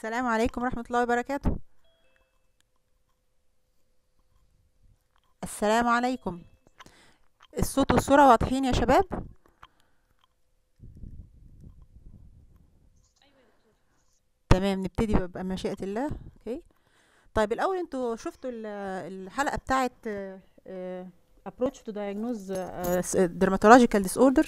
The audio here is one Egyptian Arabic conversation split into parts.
السلام عليكم ورحمة الله وبركاته السلام عليكم الصوت والصورة واضحين يا شباب تمام نبتدي بقى بمشيئة الله اوكي طيب الأول انتوا شفتوا ال- الحلقة بتاعت آه، آه، approach to diagnose آه، س- dermatological disorder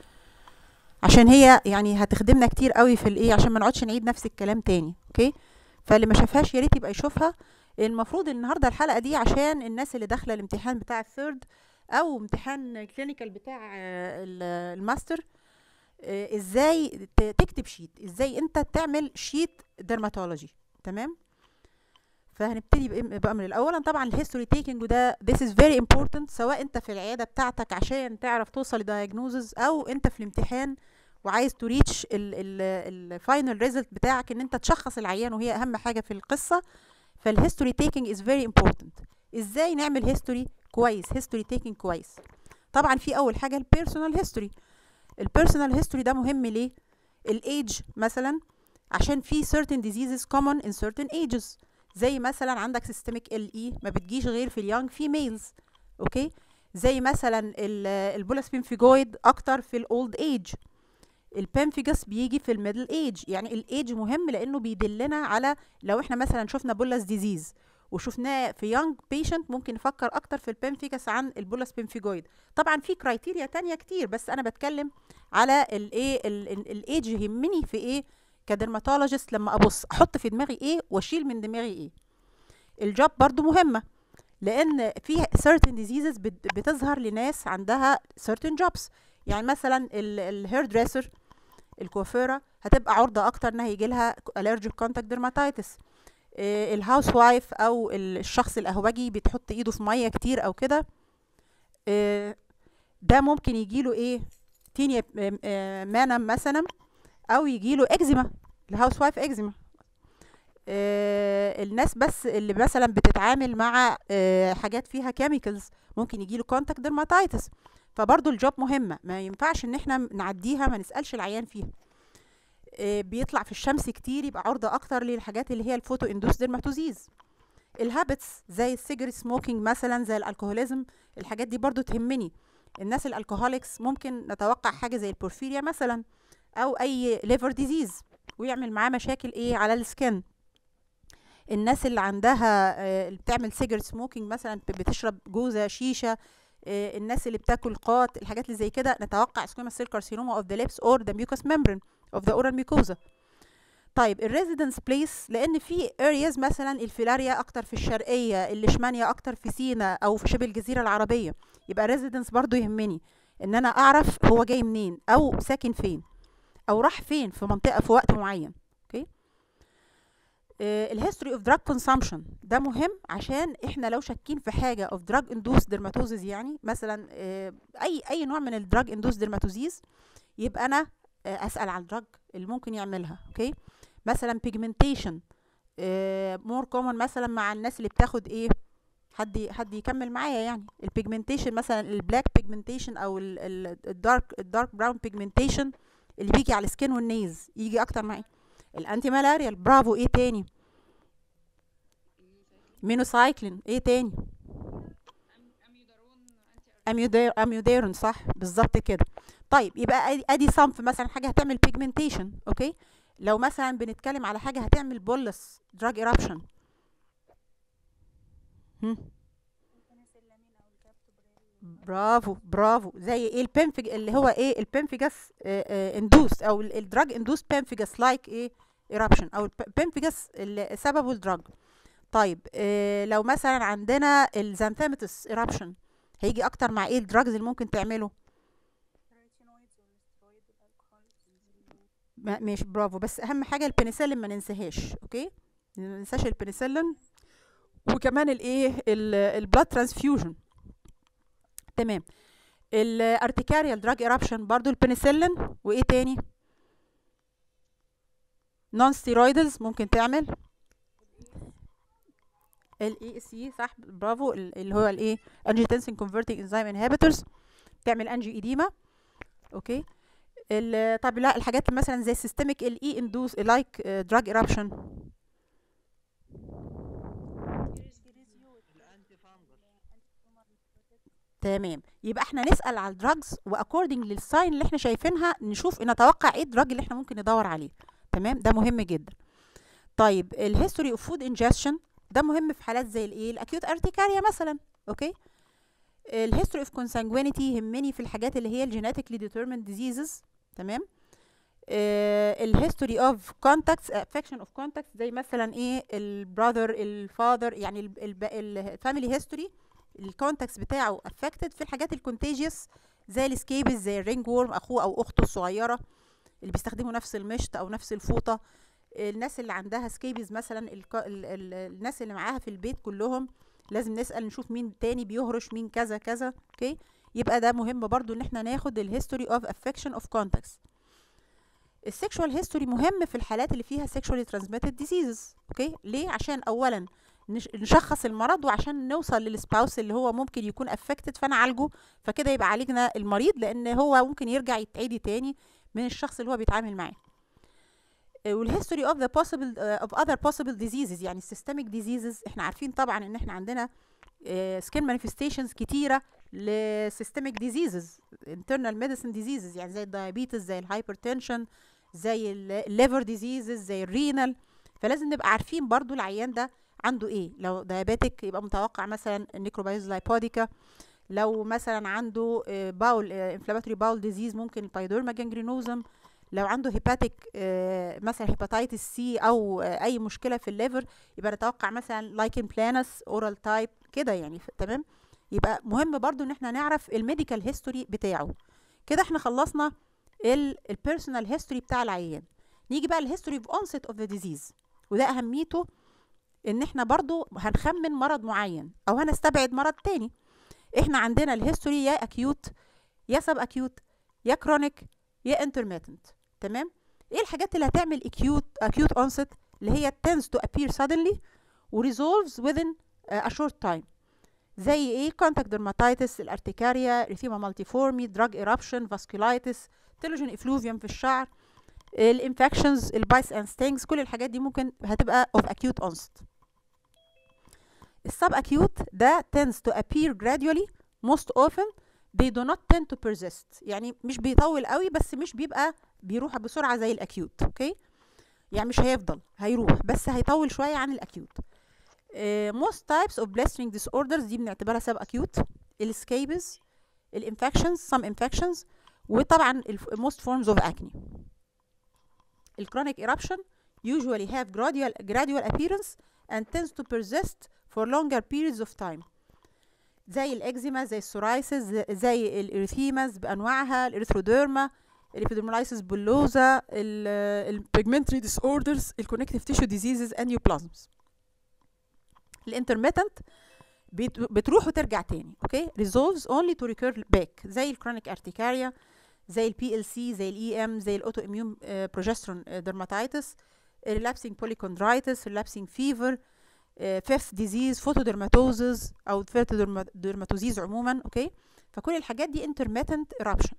عشان هي يعني هتخدمنا كتير قوي في الايه عشان ما نقعدش نعيد نفس الكلام تاني اوكي فاللي ما شافهاش يا ريت يبقى يشوفها المفروض النهارده الحلقه دي عشان الناس اللي داخله الامتحان بتاع الثيرد او امتحان الكلينيكال بتاع آه، ال- الماستر آه، ازاي ت- تكتب شيت ازاي انت تعمل شيت درماتولوجي تمام فهنبتدي بإم- بقى من الاول طبعا الهيستوري تيكنج وده this is very important سواء انت في العياده بتاعتك عشان تعرف توصل لدايجنوزز او انت في الامتحان وعايز تريتش الفاينل ريزلت بتاعك ان انت تشخص العيان وهي اهم حاجه في القصه فالهيستوري تيكنج از فيري امبورتنت ازاي نعمل هيستوري كويس هيستوري تيكنج كويس طبعا في اول حاجه البيرسونال هيستوري البيرسونال هيستوري ده مهم ليه الايدج مثلا عشان في certain diseases common in certain ages زي مثلا عندك systemic LE ما بتجيش غير في اليونج فيميلز اوكي زي مثلا البولاس بيمفيجويد اكتر في الاولد ايج البامفيجاس بيجي في الميدل ايج يعني الايج مهم لانه بيدلنا على لو احنا مثلا شفنا بولاس ديزيز وشفناه في يونج بيشنت ممكن نفكر اكتر في البامفيجاس عن البولاس بيمفيجويد طبعا في كرايتيريا تانية كتير بس انا بتكلم على الايه الايج يهمني في ايه كدرماتولوجيست لما ابص احط في دماغي ايه واشيل من دماغي ايه الجوب برضو مهمه لان في certain diseases بت- بتظهر لناس عندها certain jobs يعني مثلا الهير دريسر الكوافيره هتبقى عرضه اكتر انها يجي لها allergic contact dermatitis إيه، الهاوس وايف او ال- الشخص القهوجي بتحط ايده في ميه كتير او كده إيه، ده ممكن يجيله ايه تينيا مانم مثلا او يجيله اكزيما الهاوس وايف اكزيما آه، الناس بس اللي مثلا بتتعامل مع آه، حاجات فيها كيميكالز ممكن يجيله كونتاكت ديرماتايتس فبرضو الجوب مهمة ما ينفعش ان احنا نعديها ما نسألش العيان فيها آه، بيطلع في الشمس كتير يبقى عرضة اكتر للحاجات اللي هي الفوتو اندوس ديرماتوزيز الهابتس زي السيجرت سموكينج مثلا زي الالكوهوليزم الحاجات دي برضو تهمني الناس الالكوهوليكس ممكن نتوقع حاجة زي البورفيريا مثلا او اي ليفر ديزيز ويعمل معاه مشاكل ايه على السكن الناس اللي عندها آه، اللي بتعمل سيجرت سموكينج مثلا ب- بتشرب جوزة شيشة آه، الناس اللي بتاكل قات الحاجات اللي زي كده نتوقع سكويموس سيل كارسينوما اوف ذا ليبس اور ذا ميوكس ممبرين اوف ذا اورال ميكوزا طيب الريزيدنس بليس لان في ارياز مثلا الفيلاريا اكتر في الشرقيه الليشمانيا اكتر في سينا او في شبه الجزيره العربيه يبقى الريزيدنس برضو يهمني ان انا اعرف هو جاي منين او ساكن فين او راح فين في منطقه في وقت معين اوكي الهيستوري اوف دراج كونسامشن ده مهم عشان احنا لو شاكين في حاجه اوف دراج اندوس ديرماتوزيز يعني مثلا آه، اي اي نوع من الدراج اندوس ديرماتوزيز يبقى انا آه، اسال على الدراج اللي ممكن يعملها اوكي مثلا بيجمنتيشن مور كومن مثلا مع الناس اللي بتاخد ايه حد حد يكمل معايا يعني البيجمنتيشن مثلا البلاك بيجمنتيشن او الدارك الدارك براون بيجمنتيشن اللي بيجي على السكين والنيز يجي اكتر معايا الانتي مالاريال برافو ايه تاني مينوسايكلين ايه تاني اميودير اميوديرون صح بالظبط كده طيب يبقى ادي ادي صنف مثلا حاجه هتعمل بيجمنتيشن اوكي لو مثلا بنتكلم على حاجه هتعمل بولس دراج ايرابشن برافو برافو زي ايه البنفج اللي هو ايه البنفجس اندوس او الدراج اندوس بنفجس لايك ايه ايرابشن او البنفجس اللي سببه الدراج طيب إيه لو مثلا عندنا الزانثيمتس ايرابشن هيجي اكتر مع ايه الدراجز اللي ممكن تعمله ما- ماشي برافو بس اهم حاجه البنسلين ما ننساهاش اوكي ما ننساش البنسلين وكمان الايه البلاد ترانسفيوجن تمام الارتكاريال دراج ايرابشن برضو البنسلين وايه تاني نون ستيرويدز ممكن تعمل الاي اس سي صح برافو ال- اللي هو الايه انجيوتنسين كونفرتنج انزيم انهبيتورز تعمل انجي ايديما اوكي ال- طب لا الحاجات مثلا زي السيستميك الاي اندوس لايك دراج ايرابشن تمام يبقى احنا نسال على الدراجز واكوردنج للساين اللي احنا شايفينها نشوف نتوقع ايه الدراج اللي احنا ممكن ندور عليه تمام ده مهم جدا طيب الهيستوري اوف فود انجكشن ده مهم في حالات زي الايه الاكيوت ارتيكاريا مثلا اوكي الهيستوري اوف كونسانجوينيتي يهمني في الحاجات اللي هي الجينيتيكلي ديترميند ديزيزز تمام الهيستوري اوف كونتاكتس افكشن اوف كونتاكتس زي مثلا ايه البراذر الفاذر يعني الفاميلي هيستوري الكونتاكتس بتاعه افكتد في الحاجات الكونتيجيوس زي السكيبز زي الرينج وورم اخوه او اخته الصغيره اللي بيستخدموا نفس المشط او نفس الفوطه الناس اللي عندها سكيبز مثلا ال ال ال الناس اللي معاها في البيت كلهم لازم نسال نشوف مين تاني بيهرش مين كذا كذا اوكي يبقى ده مهم برضو ان احنا ناخد الهيستوري اوف افكشن اوف كونتاكتس السكشوال هيستوري مهم في الحالات اللي فيها sexually transmitted diseases اوكي ليه عشان اولا نشخص المرض وعشان نوصل للسباوس اللي هو ممكن يكون افكتد فنعالجه فكده يبقى عالجنا المريض لان هو ممكن يرجع يتعدي تاني من الشخص اللي هو بيتعامل معاه والهيستوري اوف ذا possible اوف اذر possible diseases يعني systemic diseases احنا عارفين طبعا ان احنا عندنا سكين مانيفستيشنز كتيره لسيستميك ديزيزز internal medicine diseases يعني زي الدايابيتس زي الهايبرتنشن زي الليفر ديزيزز زي الرينال فلازم نبقى عارفين برضو العيان ده عنده ايه لو دايابيتك يبقى متوقع مثلا النيكروبايز لايبوديكا لو مثلا عنده باول انفلاماتوري باول ديزيز ممكن البايدورما جانجرينوزم لو عنده هيباتيك مثلا هيباتيتس سي او اي مشكله في الليفر يبقى نتوقع مثلا لايكن بلانس اورال تايب كده يعني تمام يبقى مهم برضو ان احنا نعرف الميديكال هيستوري بتاعه كده احنا خلصنا البيرسونال هيستوري بتاع العيان نيجي بقى الهيستوري اوف اونست اوف ذا ديزيز وده اهميته ان احنا برضو هنخمن مرض معين او هنستبعد مرض تاني احنا عندنا الهيستوري يا اكيوت يا سب اكيوت يا كرونيك يا انترميتنت تمام ايه الحاجات اللي هتعمل اكيوت اكيوت اونست اللي هي tends to appear suddenly و resolves within a short time زي ايه contact dermatitis الارتكاريا erythema multiforme drug eruption vasculitis تيلوجين افلوفيوم في الشعر الانفكشنز البايس اند ستينجز كل الحاجات دي ممكن هتبقى of acute onset السب acute ده tends to appear gradually most often they do not tend to persist يعني مش بيطول قوي بس مش بيبقى بيروح بسرعه زي الاكيوت اوكي يعني مش هيفضل هيروح بس هيطول شويه عن الاكيوت uh, most types of blistering disorders دي بنعتبرها سب acute السكيبز الانفكشنز some infections وطبعا most forms of acne الكرونيك eruption usually have gradual gradual appearance and tends to persist for longer periods of time زي الاكزيما زي السورايسيس زي الاريثيماز بانواعها الاريثروديرما الابيدرمولايسيس بولوزا البيجمنتري ديس اوردرز الكونكتيف تيشو ديزيزز انيوبلازمز الانترميتنت بتروح وترجع تاني اوكي resolves only to recur back زي الكرونيك ارتيكاريا زي البي ال سي زي الاي ام زي الاوتو اميون بروجسترون ديرماتايتس relapsing polychondritis relapsing fever فيفث ديزيز فوتودرماتوزز او فيرتودرماتوزيز عموما اوكي فكل الحاجات دي intermittent eruption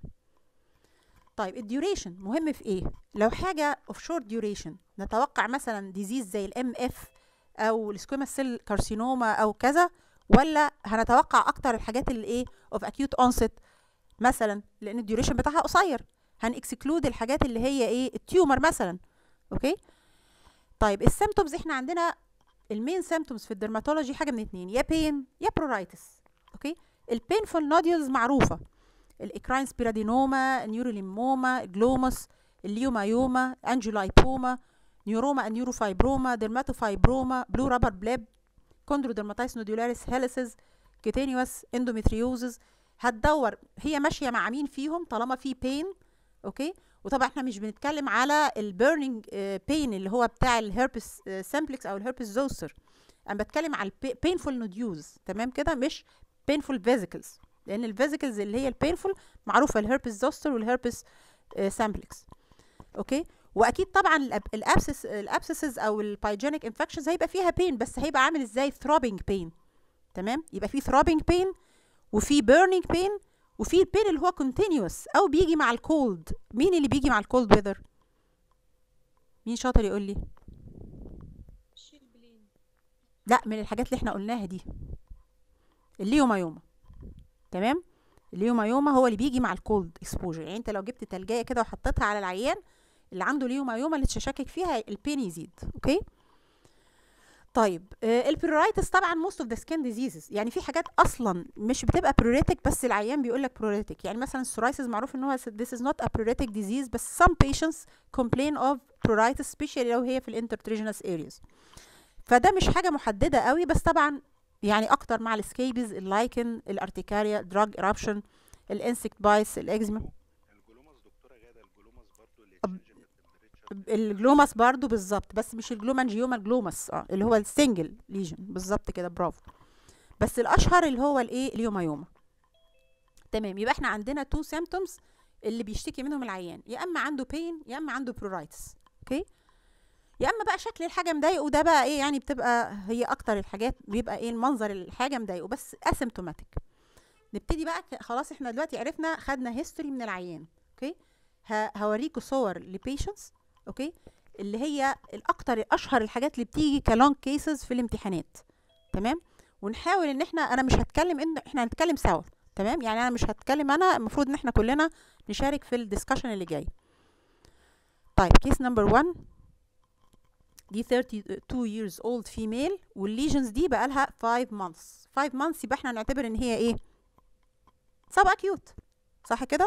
طيب الديوريشن مهم في ايه لو حاجه اوف شورت ديوريشن نتوقع مثلا ديزيز زي الام اف او السكويما سيل كارسينوما او كذا ولا هنتوقع اكتر الحاجات اللي ايه اوف اكيوت اونست مثلا لان الديوريشن بتاعها قصير هنكسكلود الحاجات اللي هي ايه التيومر مثلا اوكي طيب السيمتومز احنا عندنا المين سيمتومز في الدرماتولوجي حاجه من اتنين يا بين يا برورايتس اوكي البينفول نوديولز معروفه الاكراين سبيرادينوما نيوروليموما جلوموس الليومايوما انجولايبوما نيوروما نيوروفايبروما ديرماتوفايبروما بلو رابر بليب كوندرودرماتايس نودولاريس هيليسز كيتينيوس اندوميتريوزز هتدور هي ماشيه مع مين فيهم طالما في بين اوكي وطبعا احنا مش بنتكلم على البيرنينج بين اللي هو بتاع الهربس سامبلكس او الهربس زوستر انا بتكلم على البينفول نوديوز تمام كده مش بينفول فيزيكلز لان الفيزيكلز اللي هي البينفول معروفه الهربس زوستر والهربس سامبلكس اوكي واكيد طبعا الابسس الابسسز او البايجينيك انفكشنز هيبقى فيها بين بس هيبقى عامل ازاي ثروبنج بين تمام يبقى في ثروبنج بين وفي بيرنينج بين وفي البين اللي هو كونتينيوس او بيجي مع الكولد مين اللي بيجي مع الكولد ويذر مين شاطر يقول لي لا من الحاجات اللي احنا قلناها دي الليومايوما تمام اليومايوما هو اللي بيجي مع الكولد اكسبوجر يعني انت لو جبت تلجايه كده وحطيتها على العيان اللي عنده اليومايوما اللي تشكك فيها البين يزيد اوكي طيب آه البروريتس طبعا موست اوف ذا سكين ديزيزز يعني في حاجات اصلا مش بتبقى بروريتك بس العيان بيقول لك بروريتك يعني مثلا السورايسيس معروف ان هو this is not a pruritic disease بس some patients complain of pruritus especially لو هي في الانترتريجنس areas فده مش حاجه محدده قوي بس طبعا يعني اكتر مع السكيبز اللايكن الارتيكاريا دراج eruption الانسكت بايس الاكزيما الجلوماس دكتوره غاده الجلوماس برضو اللي تشينج التمبريتشر الجلوماس برضو بالظبط بس مش الجلومانجيوما الجلوماس اه اللي هو السنجل ليجن بالظبط كده برافو بس الاشهر اللي هو الايه اليومايوما تمام يبقى احنا عندنا تو سيمبتومز اللي بيشتكي منهم العيان يا اما عنده بين يا اما عنده برورايتس اوكي يا اما بقى شكل الحاجه مضايقه ده بقى ايه يعني بتبقى هي اكتر الحاجات بيبقى ايه المنظر الحاجه مضايقه بس اسيمتوماتيك نبتدي بقى ك- خلاص احنا دلوقتي عرفنا خدنا هيستوري من العيان اوكي ه- هوريكوا صور لبيشنتس اوكي اللي هي الاكتر الاشهر الحاجات اللي بتيجي كلونج كيسز في الامتحانات تمام ونحاول ان احنا انا مش هتكلم ان احنا هنتكلم سوا تمام يعني انا مش هتكلم انا المفروض ان احنا كلنا نشارك في الدiscussion اللي جاي طيب كيس نمبر 1 دي 32 years old female والليجنز دي بقى لها 5 months 5 months يبقى احنا نعتبر ان هي ايه سب اكيوت صح كده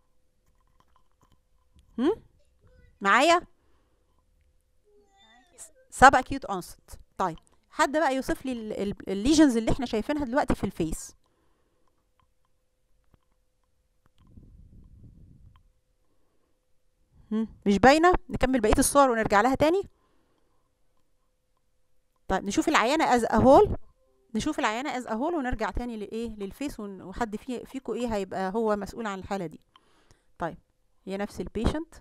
هم معايا سب اكيوت اونست طيب حد بقى يوصف لي الليجنز اللي احنا شايفينها دلوقتي في الفيس هم، مش باينه نكمل بقيه الصور ونرجع لها تاني طيب نشوف العيانه از هول نشوف العيانه از هول ونرجع تاني لايه للفيس ون- وحد في فيكم ايه هيبقى هو مسؤول عن الحاله دي طيب هي نفس البيشنت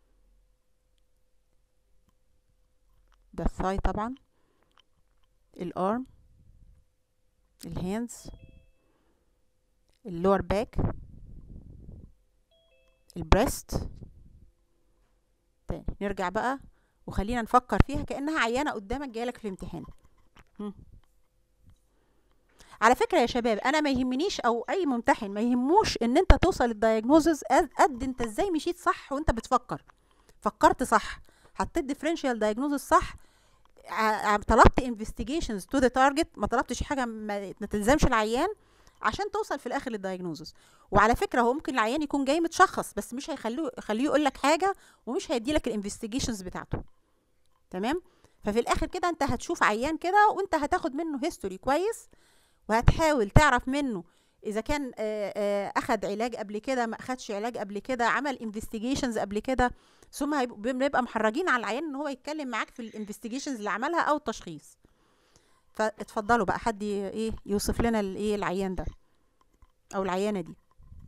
ده الثاي طبعا الارم الهاندز اللور باك البريست تاني نرجع بقى وخلينا نفكر فيها كأنها عيانة قدامك جايلك في الامتحان هم. على فكرة يا شباب أنا ما يهمنيش أو أي ممتحن ما يهموش إن أنت توصل للدايجنوزز قد أنت إزاي مشيت صح وأنت بتفكر فكرت صح حطيت ديفرنشال دايجنوزز صح ع- ع- طلبت انفستيجيشنز تو ذا تارجت ما طلبتش حاجه ما ما تلزمش العيان عشان توصل في الاخر للدايجنوزس وعلى فكره هو ممكن العيان يكون جاي متشخص بس مش هيخلوه يخليه يقول لك حاجه ومش هيدي لك الانفستيجيشنز بتاعته تمام ففي الاخر كده انت هتشوف عيان كده وانت هتاخد منه هيستوري كويس وهتحاول تعرف منه اذا كان آه، آه، اخد علاج قبل كده ما اخدش علاج قبل كده عمل انفستيجيشنز قبل كده ثم هيبقوا- بنبقى محرجين على العيان ان هو يتكلم معاك في الانفستيجيشنز اللي عملها او التشخيص فاتفضلوا بقى حد ي- ايه يوصف لنا الايه العيان ده او العيانه دي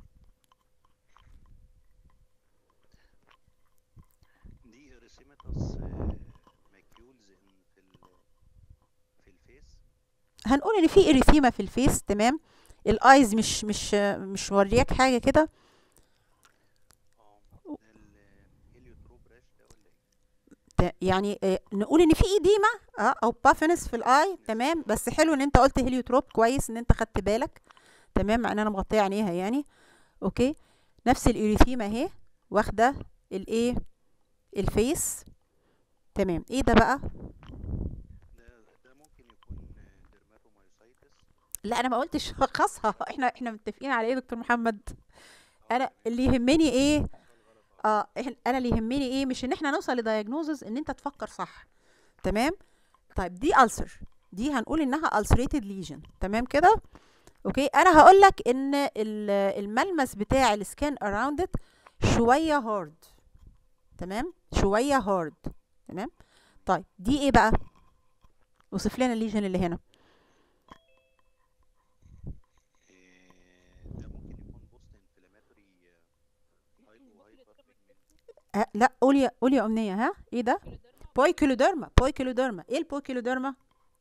دي اريسيماتوس ماكيولز في ال في الفيس هنقول ان في اريثيما في الفيس تمام الايز مش مش مش مورياك حاجه كده اه ده الهيليوتروب راش ده ولا ايه؟ ت- يعني آه، نقول ان في ايديما اه او بافنس في الاي تمام بس حلو ان انت قلت هيليوتروب كويس ان انت خدت بالك تمام مع ان انا مغطيه عينيها يعني اوكي نفس الاريثيما اهي واخده الايه الفيس تمام ايه ده بقى ده ده ممكن يكون ديرماتومايوسايتس لا انا ما قلتش شخصها احنا احنا متفقين على ايه يا دكتور محمد انا اللي يهمني ايه اه إحنا- انا اللي يهمني ايه مش ان احنا نوصل لدايجنوزز ان انت تفكر صح تمام طيب دي ألسر دي هنقول انها ulcerated lesion تمام كده اوكي انا هقول لك ان ال- الملمس بتاع السكان اراوند ات شويه هارد تمام شويه هارد تمام طيب دي ايه بقى وصف لنا الليجن اللي هنا إيه، ده ممكن يكون بوست انفلاماتوري هايبو هايبر ها لا قولي يا- قولي يا امنيه ها ايه ده بويكيلوديرما بويكيلوديرما ايه البويكيلوديرما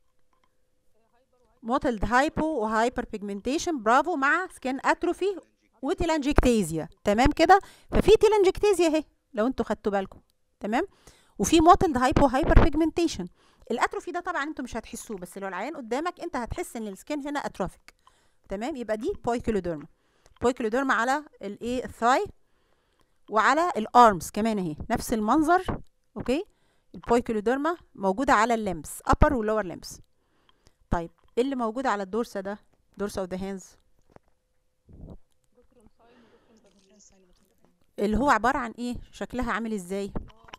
موتلد هايبو وهايبر بيجمنتيشن برافو مع سكين اتروفي وتيلانجيكتيزيا تمام كده ففي تيلانجيكتيزيا اهي لو انتوا خدتوا بالكم تمام وفي موتلد هايبو هايبر بيجمنتيشن الاتروفي ده طبعا انتوا مش هتحسوه بس لو العيان قدامك انت هتحس ان السكين هنا اتروفيك تمام يبقى دي بويكيلوديرما بويكيلوديرما على الايه الثاي وعلى الارمز كمان اهي نفس المنظر اوكي البويكيلوديرما موجوده على اللمس upper ولور لمس طيب ايه اللي موجود على الدورسا ده دورسا اوف ذا هاندز اللي هو عباره عن ايه شكلها عامل ازاي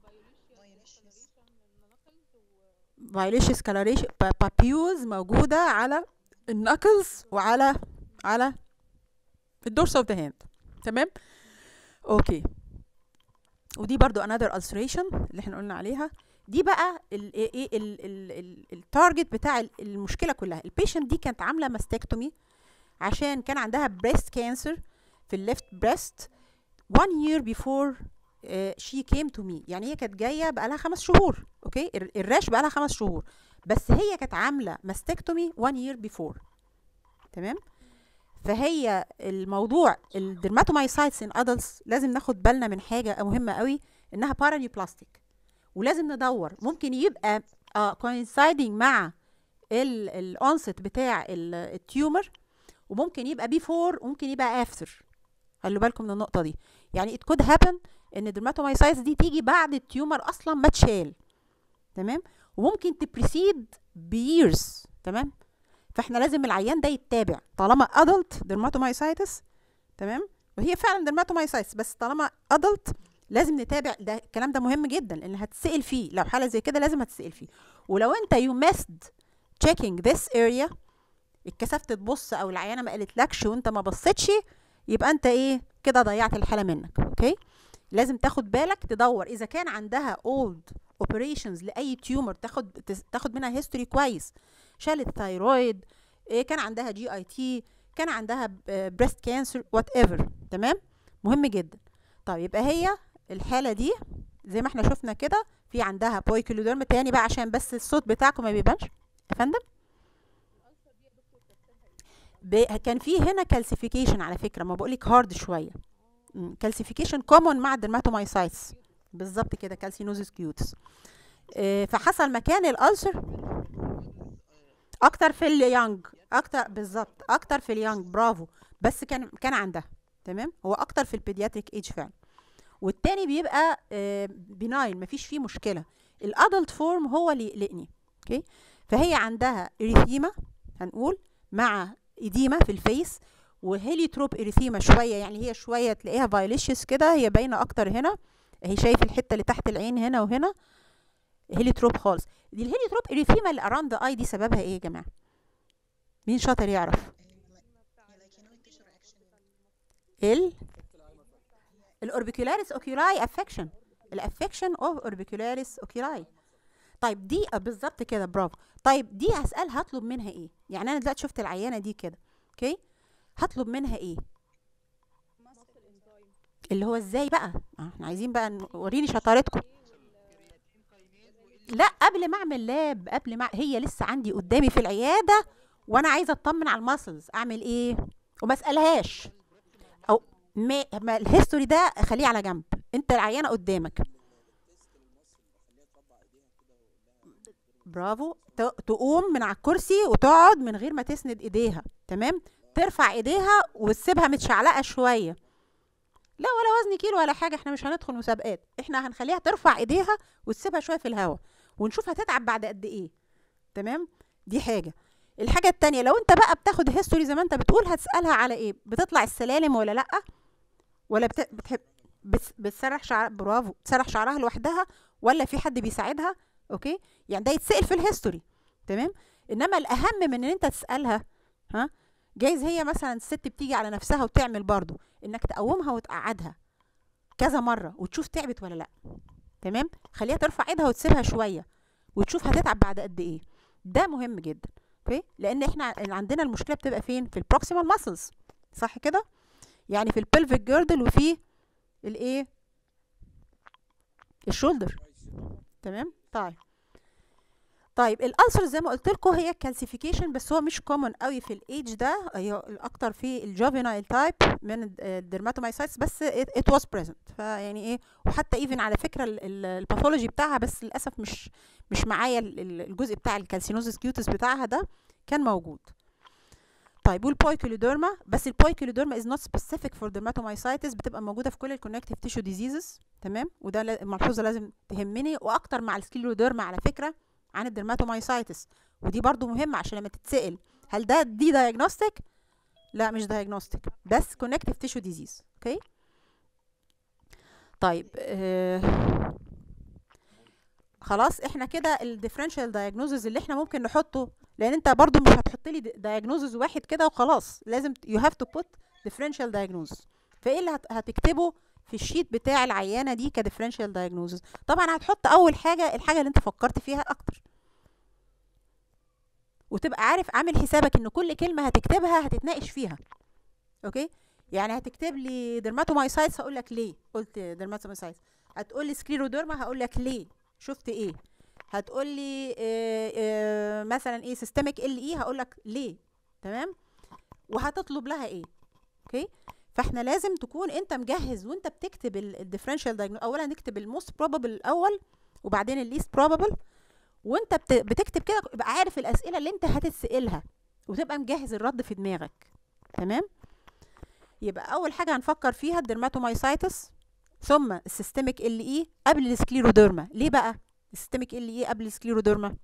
فايليشيس كالاريش بابيوز موجوده على النكلز وعلى على الدورس اوف ذا هاند تمام اوكي ودي برضو another ulceration اللي احنا قلنا عليها دي بقى ال ايه التارجت بتاع ال- المشكله كلها البيشنت دي كانت عامله ماستكتومي عشان كان عندها بريست كانسر في الليفت بريست one year before uh, she came to me يعني هي كانت جايه بقى لها خمس شهور اوكي الر- الراش بقى لها خمس شهور بس هي كانت عامله ماستكتومي one year before تمام فهي الموضوع الدرماتومايسايتس ان ادلتس لازم ناخد بالنا من حاجه مهمه قوي انها بارانيوبلاستيك ولازم ندور ممكن يبقى اه coinciding مع الانست بتاع ال- التيومر وممكن يبقى بيفور وممكن يبقى افتر خلوا بالكم من النقطه دي يعني it could happen ان الدرماتومايسايتس دي تيجي بعد التيومر اصلا ما اتشال تمام وممكن تبريسيد بيرز تمام فاحنا لازم العيان ده يتابع طالما ادلت درماتومايسايتس تمام وهي فعلا درماتومايسايتس بس طالما ادلت لازم نتابع ده الكلام ده مهم جدا لان هتسال فيه لو حاله زي كده لازم هتسال فيه ولو انت يو missed checking this area اتكسفت تبص او العيانه ما قالتلكش وانت ما بصيتش يبقى انت ايه كده ضيعت الحاله منك اوكي لازم تاخد بالك تدور اذا كان عندها old operations لاي تيومر تاخد تس- تاخد منها هيستوري كويس شالت ثايرويد إيه كان عندها جي اي تي كان عندها بريست كانسر وات ايفر تمام مهم جدا طيب يبقى هي الحاله دي زي ما احنا شفنا كده في عندها بويكيلوديرم تاني بقى عشان بس الصوت بتاعكم ما بيبانش يا فندم ب- كان في هنا كالسيفيكيشن على فكره ما بقولك هارد شويه كالسيفيكيشن كومون مع الدرماتومايسايتس بالظبط كده كالسينوزيس كيوتس آه، فحصل مكان الالسر اكتر في اليانج اكتر بالظبط اكتر في اليانج برافو بس كان كان عندها تمام هو اكتر في البيدياتريك ايج فعلا والتاني بيبقى بناين مفيش فيه مشكله الادلت فورم هو اللي يقلقني اوكي فهي عندها اريثيما هنقول مع اديما في الفيس وهيليوتروب اريثيما شويه يعني هي شويه تلاقيها فايليشيس كده هي باينه اكتر هنا هي شايف الحته اللي تحت العين هنا وهنا هيليوتروب خالص دي الهيليوتروب اريثيما اللي اراوند ذا اي دي سببها ايه يا جماعه مين شاطر يعرف ال الاوربيكولاريس اوكيولاي افكشن الافكشن اوف اوربيكولاريس اوكيولاي طيب دي آه، بالظبط كده برافو طيب دي هسال هطلب منها ايه يعني انا دلوقتي شفت العيانه دي كده اوكي هطلب منها ايه اللي هو ازاي بقى آه، احنا عايزين بقى ن- وريني شطارتكم لا قبل ما اعمل لاب قبل ما هي لسه عندي قدامي في العياده وانا عايزه اطمن على الماسلز اعمل ايه وما اسالهاش او ما, ما الهيستوري ده خليه على جنب انت العيانه قدامك برافو ت- تقوم من على الكرسي وتقعد من غير ما تسند ايديها تمام ترفع ايديها وتسيبها متشعلقه شويه لا ولا وزن كيلو ولا حاجه احنا مش هندخل مسابقات احنا هنخليها ترفع ايديها وتسيبها شويه في الهواء ونشوف هتتعب بعد قد ايه تمام دي حاجه الحاجه التانية لو انت بقى بتاخد هيستوري زي ما انت بتقول هتسالها على ايه بتطلع السلالم ولا لا ولا بت... بتحب بتس... بتسرح شعر برافو تسرح شعرها لوحدها ولا في حد بيساعدها اوكي يعني ده يتسال في الهيستوري تمام انما الاهم من ان انت تسالها ها جايز هي مثلا الست بتيجي على نفسها وتعمل برضو انك تقومها وتقعدها كذا مره وتشوف تعبت ولا لا تمام خليها ترفع ايدها وتسيبها شويه وتشوف هتتعب بعد قد ايه ده مهم جدا اوكي لان احنا ع- عندنا المشكله بتبقى فين في البروكسيمال ماسلز صح كده يعني في البلفيك جيردل وفي الايه الشولدر تمام طيب طيب الالسر زي ما قلت لكم هي الكالسيفيكيشن بس هو مش كومن قوي في الايدج ده هي الاكتر في الجوفينايل تايب من الدرماتومايسايتس بس ات واز بريزنت فيعني ايه وحتى ايفن على فكره ال- ال- الباثولوجي بتاعها بس للاسف مش مش معايا ال- ال- الجزء بتاع الكالسينوزيس كيوتس بتاعها ده كان موجود طيب والبويكولوديرما بس البويكولوديرما از نوت سبيسيفيك فور dermatomyositis بتبقى موجوده في كل الكونكتيف تيشو ديزيزز تمام وده لا- ملحوظه لازم تهمني واكتر مع السكليروديرما على فكره عن الدرماتومايسايتس ودي برضو مهمه عشان لما تتسال هل ده دي دايجنوستيك لا مش دايجنوستيك بس كونكتيف تيشو ديزيز اوكي طيب آه خلاص احنا كده الديفرنشال دايجنوزز اللي احنا ممكن نحطه لان انت برضو مش هتحط لي دايجنوزز واحد كده وخلاص لازم يو هاف تو بوت ديفرنشال دايجنوزز فايه اللي هت- هتكتبه في الشيت بتاع العيانه دي كديفرنشال دايجنوزز طبعا هتحط اول حاجه الحاجه اللي انت فكرت فيها اكتر وتبقى عارف عامل حسابك ان كل كلمه هتكتبها هتتناقش فيها اوكي يعني هتكتب لي درماتومايسايتس هقول لك ليه قلت درماتومايسايتس هتقول لي سكليروديرما هقول لك ليه شفت ايه هتقول لي آه، آه، مثلا ايه سيستميك ال اي هقول لك ليه تمام وهتطلب لها ايه اوكي فاحنا لازم تكون انت مجهز وانت بتكتب الديفرنشال دايجنوز اولا نكتب الموست بروبابل الاول وبعدين الليست بروبابل وانت بت- بتكتب كده يبقى عارف الاسئله اللي انت هتتسالها وتبقى مجهز الرد في دماغك تمام يبقى اول حاجه هنفكر فيها الدرماتومايسايتس ثم السيستميك ال اي قبل السكليروديرما ليه بقى السيستميك ال اي قبل السكليروديرما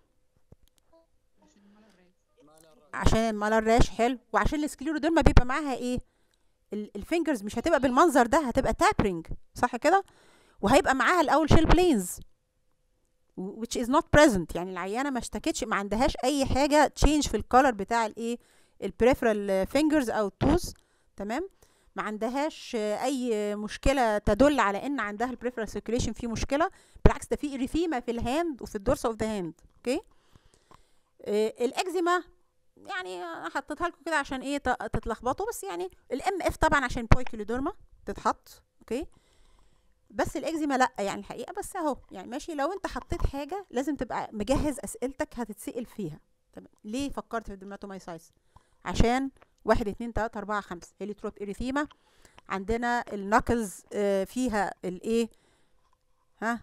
عشان المالر راش حلو وعشان السكليروديرما بيبقى معاها ايه ال- الفينجرز مش هتبقى بالمنظر ده هتبقى تابرينج صح كده وهيبقى معاها الاول شيل بلينز which is not present يعني العيانه ما اشتكتش ما عندهاش اي حاجه تشينج في الكولر بتاع الايه البريفرال فينجرز او التوز تمام ما عندهاش آه، اي مشكله تدل على ان عندها البريفرال سيركيليشن فيه مشكله بالعكس ده في اريثيما في الهاند وفي الدورس اوف ذا هاند اوكي آه، الاكزيما يعني أنا حطيتها لكم كده عشان ايه ت- تتلخبطوا بس يعني الام اف طبعا عشان بويكولوديرما تتحط اوكي بس الاكزيما لا يعني الحقيقه بس اهو يعني ماشي لو انت حطيت حاجه لازم تبقى مجهز اسئلتك هتتسال فيها تمام ليه فكرت في الدرماتومايسايتس عشان واحد اتنين تلاته اربعه خمسه هيليتروب اريثيما عندنا النكلز آه، فيها الايه ها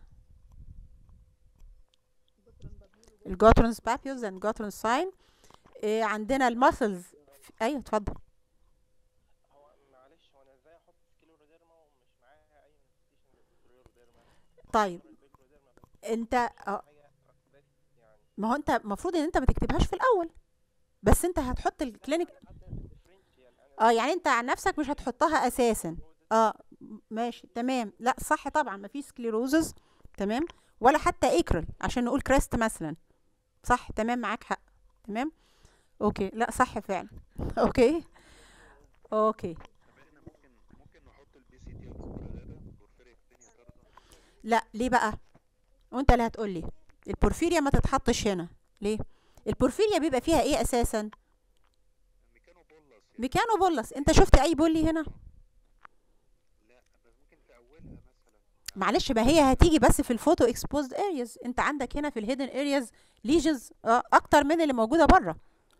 الجوترونز بابيوز اند جوترونز ساين عندنا الماسلز ايوه اتفضل هو معلش هو انا ازاي احط سكيلوروديرما ومش معاها اي انفستيشن للسكيلوروديرما طيب البيكروديرما بس انت اه حاجه بس يعني ما هو انت المفروض ان انت ما تكتبهاش في الاول بس انت هتحط الكلينيك حتى الديفرنشيال انا اه يعني انت عن نفسك مش هتحطها اساسا اه م- ماشي تمام لا صح طبعا ما فيش سكليروزز تمام ولا حتى ايكرل عشان نقول كريست مثلا صح تمام معاك حق تمام اوكي لا صح فعلا اوكي اوكي طب احنا ممكن ممكن نحط البي سي تي البورفيريا الدنيا ترضى لا ليه بقى وانت اللي هتقول لي البورفيريا ما تتحطش هنا ليه البورفيريا بيبقى فيها ايه اساسا ميكانو بولس يعني ميكانو بولس انت شفت اي بولي هنا لا بس ممكن في اولها مثلا معلش ما هي هتيجي بس في الفوتو اكسبوزد ارياز انت عندك هنا في الهيدن ارياز ليجنز اكتر من اللي موجوده بره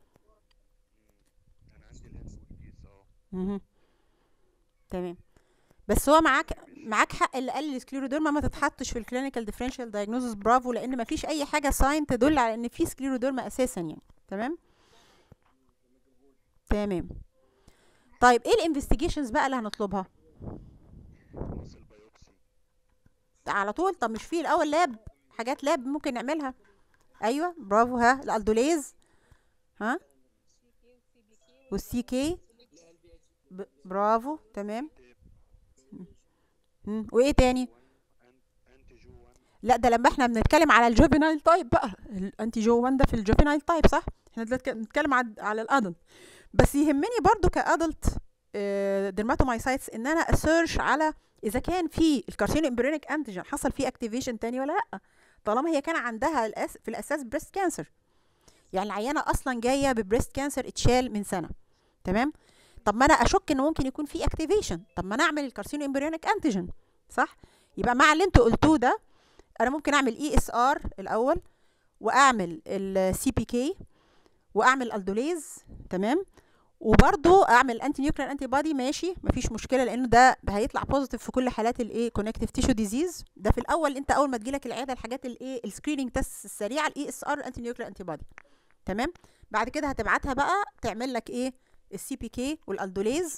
انا عندي الهاند والكيس اه مهم. تمام بس هو معاك معاك حق اللي قال السكليروديرما ما تتحطش في الكلينيكال ديفرنشال دايجنوزس برافو لان ما فيش اي حاجه ساين تدل على ان في سكليروديرما اساسا يعني تمام تمام طيب ايه الانفستيجيشنز بقى اللي هنطلبها ماسل بايوبسي على طول طب مش في الاول لاب حاجات لاب ممكن نعملها ايوه برافو ها الالدوليز ها والسي كي ب- برافو تمام مم. وايه تاني انتي جو 1 لا ده لما احنا بنتكلم على الجوفينايل تايب بقى الانتي جو 1 ده في الجوفينايل تايب صح احنا دلوقتي بنتكلم عن- على الادلت بس يهمني برضو كادلت ديرماتومايسايتس ان انا اسيرش على اذا كان في الكارسينو امبريونيك انتيجين حصل فيه اكتيفيشن تاني ولا لا طالما هي كان عندها الأس في الاساس بريست كانسر يعني العيانه اصلا جايه ببريست كانسر اتشال من سنه تمام طب ما انا اشك ان ممكن يكون في اكتيفيشن طب ما انا اعمل الكارسينو امبريونيك انتيجين صح يبقى مع اللي انتوا قلتوه ده انا ممكن اعمل اي اس ار الاول واعمل السي بي كي واعمل الدوليز تمام وبرضو اعمل انتي نيوكلير انتي بادي ماشي مفيش مشكله لانه ده هيطلع بوزيتيف في كل حالات الايه كونكتيف تيشو ديزيز ده في الاول انت اول ما تجيلك العياده الحاجات الايه السكريننج تيست السريعه الاي اس ار انتي نيوكلير انتي بادي تمام بعد كده هتبعتها بقى تعمل لك ايه السي بي كي والالدوليز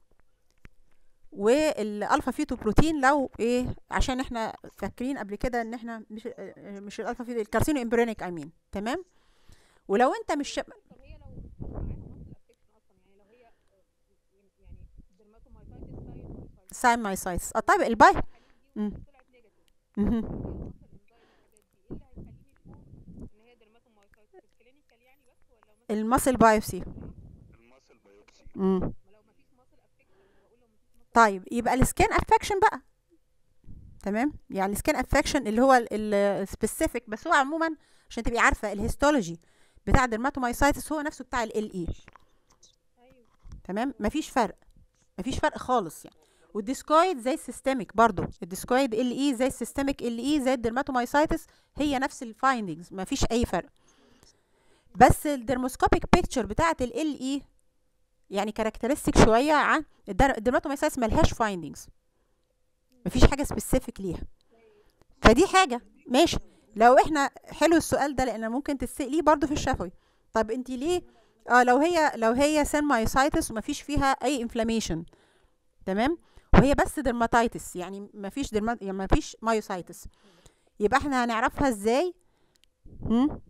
والالفا فيتو بروتين لو ايه عشان احنا فاكرين قبل كده ان احنا مش آه، مش الالفا فيتو الكارسينو امبرينيك اي مين تمام ولو انت مش شا- طب هي لو معاها ماسل افكشن اصلا يعني لو هي آه، يعني ديرماتومايسايتس ساين مايسايتس اه طيب الباي مم. طلعت نيجاتيف مهم. هي الماسل انزايم والحاجات دي ايه اللي هيخليني اقول ان هي ديرماتومايسايتس الكلينيكال يعني بس ولا مثلا الماسل بايوبسي الماسل بايوبسي مم. ما لو مفيش ماسل افكشن بقول لو مفيش ماسل طيب يبقى السكان افكشن بقى تمام يعني السكان افكشن اللي هو السبيسيفيك بس هو عموما عشان تبقي عارفه الهيستولوجي بتاع الدرماتومايسايتس هو نفسه بتاع ال اي ايوه تمام مفيش فرق مفيش فرق خالص يعني والديسكويد زي السيستميك برضو الديسكويد ال اي زي السيستميك ال اي زي الدرماتومايسايتس هي نفس الفايندنجز مفيش اي فرق بس الدرموسكوبيك بيكتشر بتاعه ال اي يعني كاركترستيك شويه عن الدر- الدرماتومايسايتس ملهاش فايندنجز مفيش حاجه سبيسيفيك ليها فدي حاجه ماشي لو احنا حلو السؤال ده لان ممكن تتساليه برضو في الشفوي طب انت ليه اه لو هي لو هي سين مايوسايتس ومفيش فيها اي انفلاميشن تمام وهي بس درماتايتس يعني مفيش درما يعني مفيش مايوسايتس يبقى احنا هنعرفها ازاي هم؟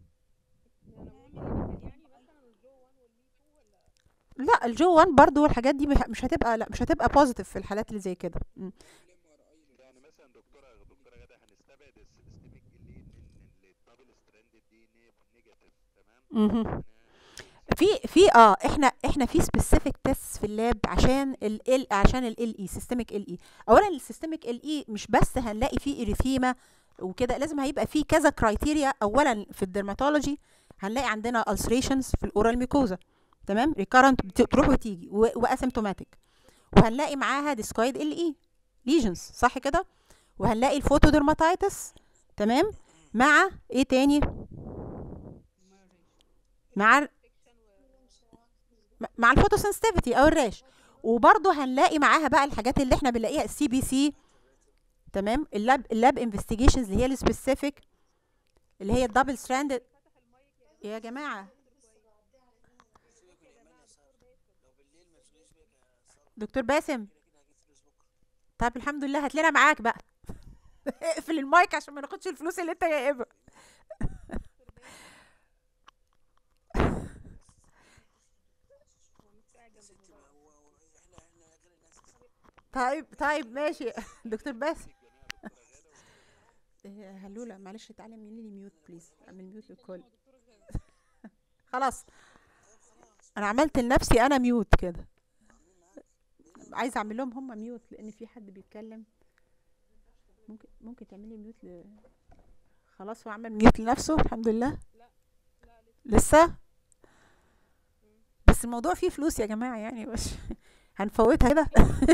يعني مثلا الجو 1 واللي 2 ولا لا الجو 1 برضو والحاجات دي مش مش هتبقى لا مش هتبقى بوزيتيف في الحالات اللي زي كده مم. يعني مثلا دكتوره دكتوره غدا هنستبعد السيستميك اللي ان الدبل ستراندد دي نيجاتيف تمام مهم. في في اه احنا احنا في سبيسيفيك تيست في اللاب عشان ال ال عشان ال اي سيستميك ال اي اولا السيستميك ال اي مش بس هنلاقي فيه اريثيما وكده لازم هيبقى فيه كذا كرايتيريا اولا في الدرماتولوجي هنلاقي عندنا ulcerations في الاورال ميكوزا تمام ريكارنت بتروح وتيجي واسيمتوماتيك وهنلاقي معاها ديسكويد ال اي ليجنز صح كده وهنلاقي الفوتودرماتايتس تمام مع ايه تاني مع ال- م- مع الفوتوسنسيتيفيتي او الراش وبرضه هنلاقي معاها بقى الحاجات اللي احنا بنلاقيها السي بي سي تمام اللاب اللاب انفستيجيشنز اللي هي السبيسيفيك اللي هي الدبل ستراند يا جماعه دكتور باسم طب الحمد لله هات لنا معاك بقى اقفل المايك عشان ما ناخدش الفلوس اللي انت جايبها طيب طيب ماشي دكتور باسم إيه، هلوله معلش تعالى اعملي لي ميوت بليز اعمل ميوت للكل خلاص انا عملت لنفسي انا ميوت كده عايزه اعمل لهم هم ميوت لان في حد بيتكلم ممكن ممكن تعملي ميوت ل... خلاص هو عمل ميوت لنفسه الحمد لله لسه بس الموضوع فيه فلوس يا جماعه يعني مش هنفوتها كده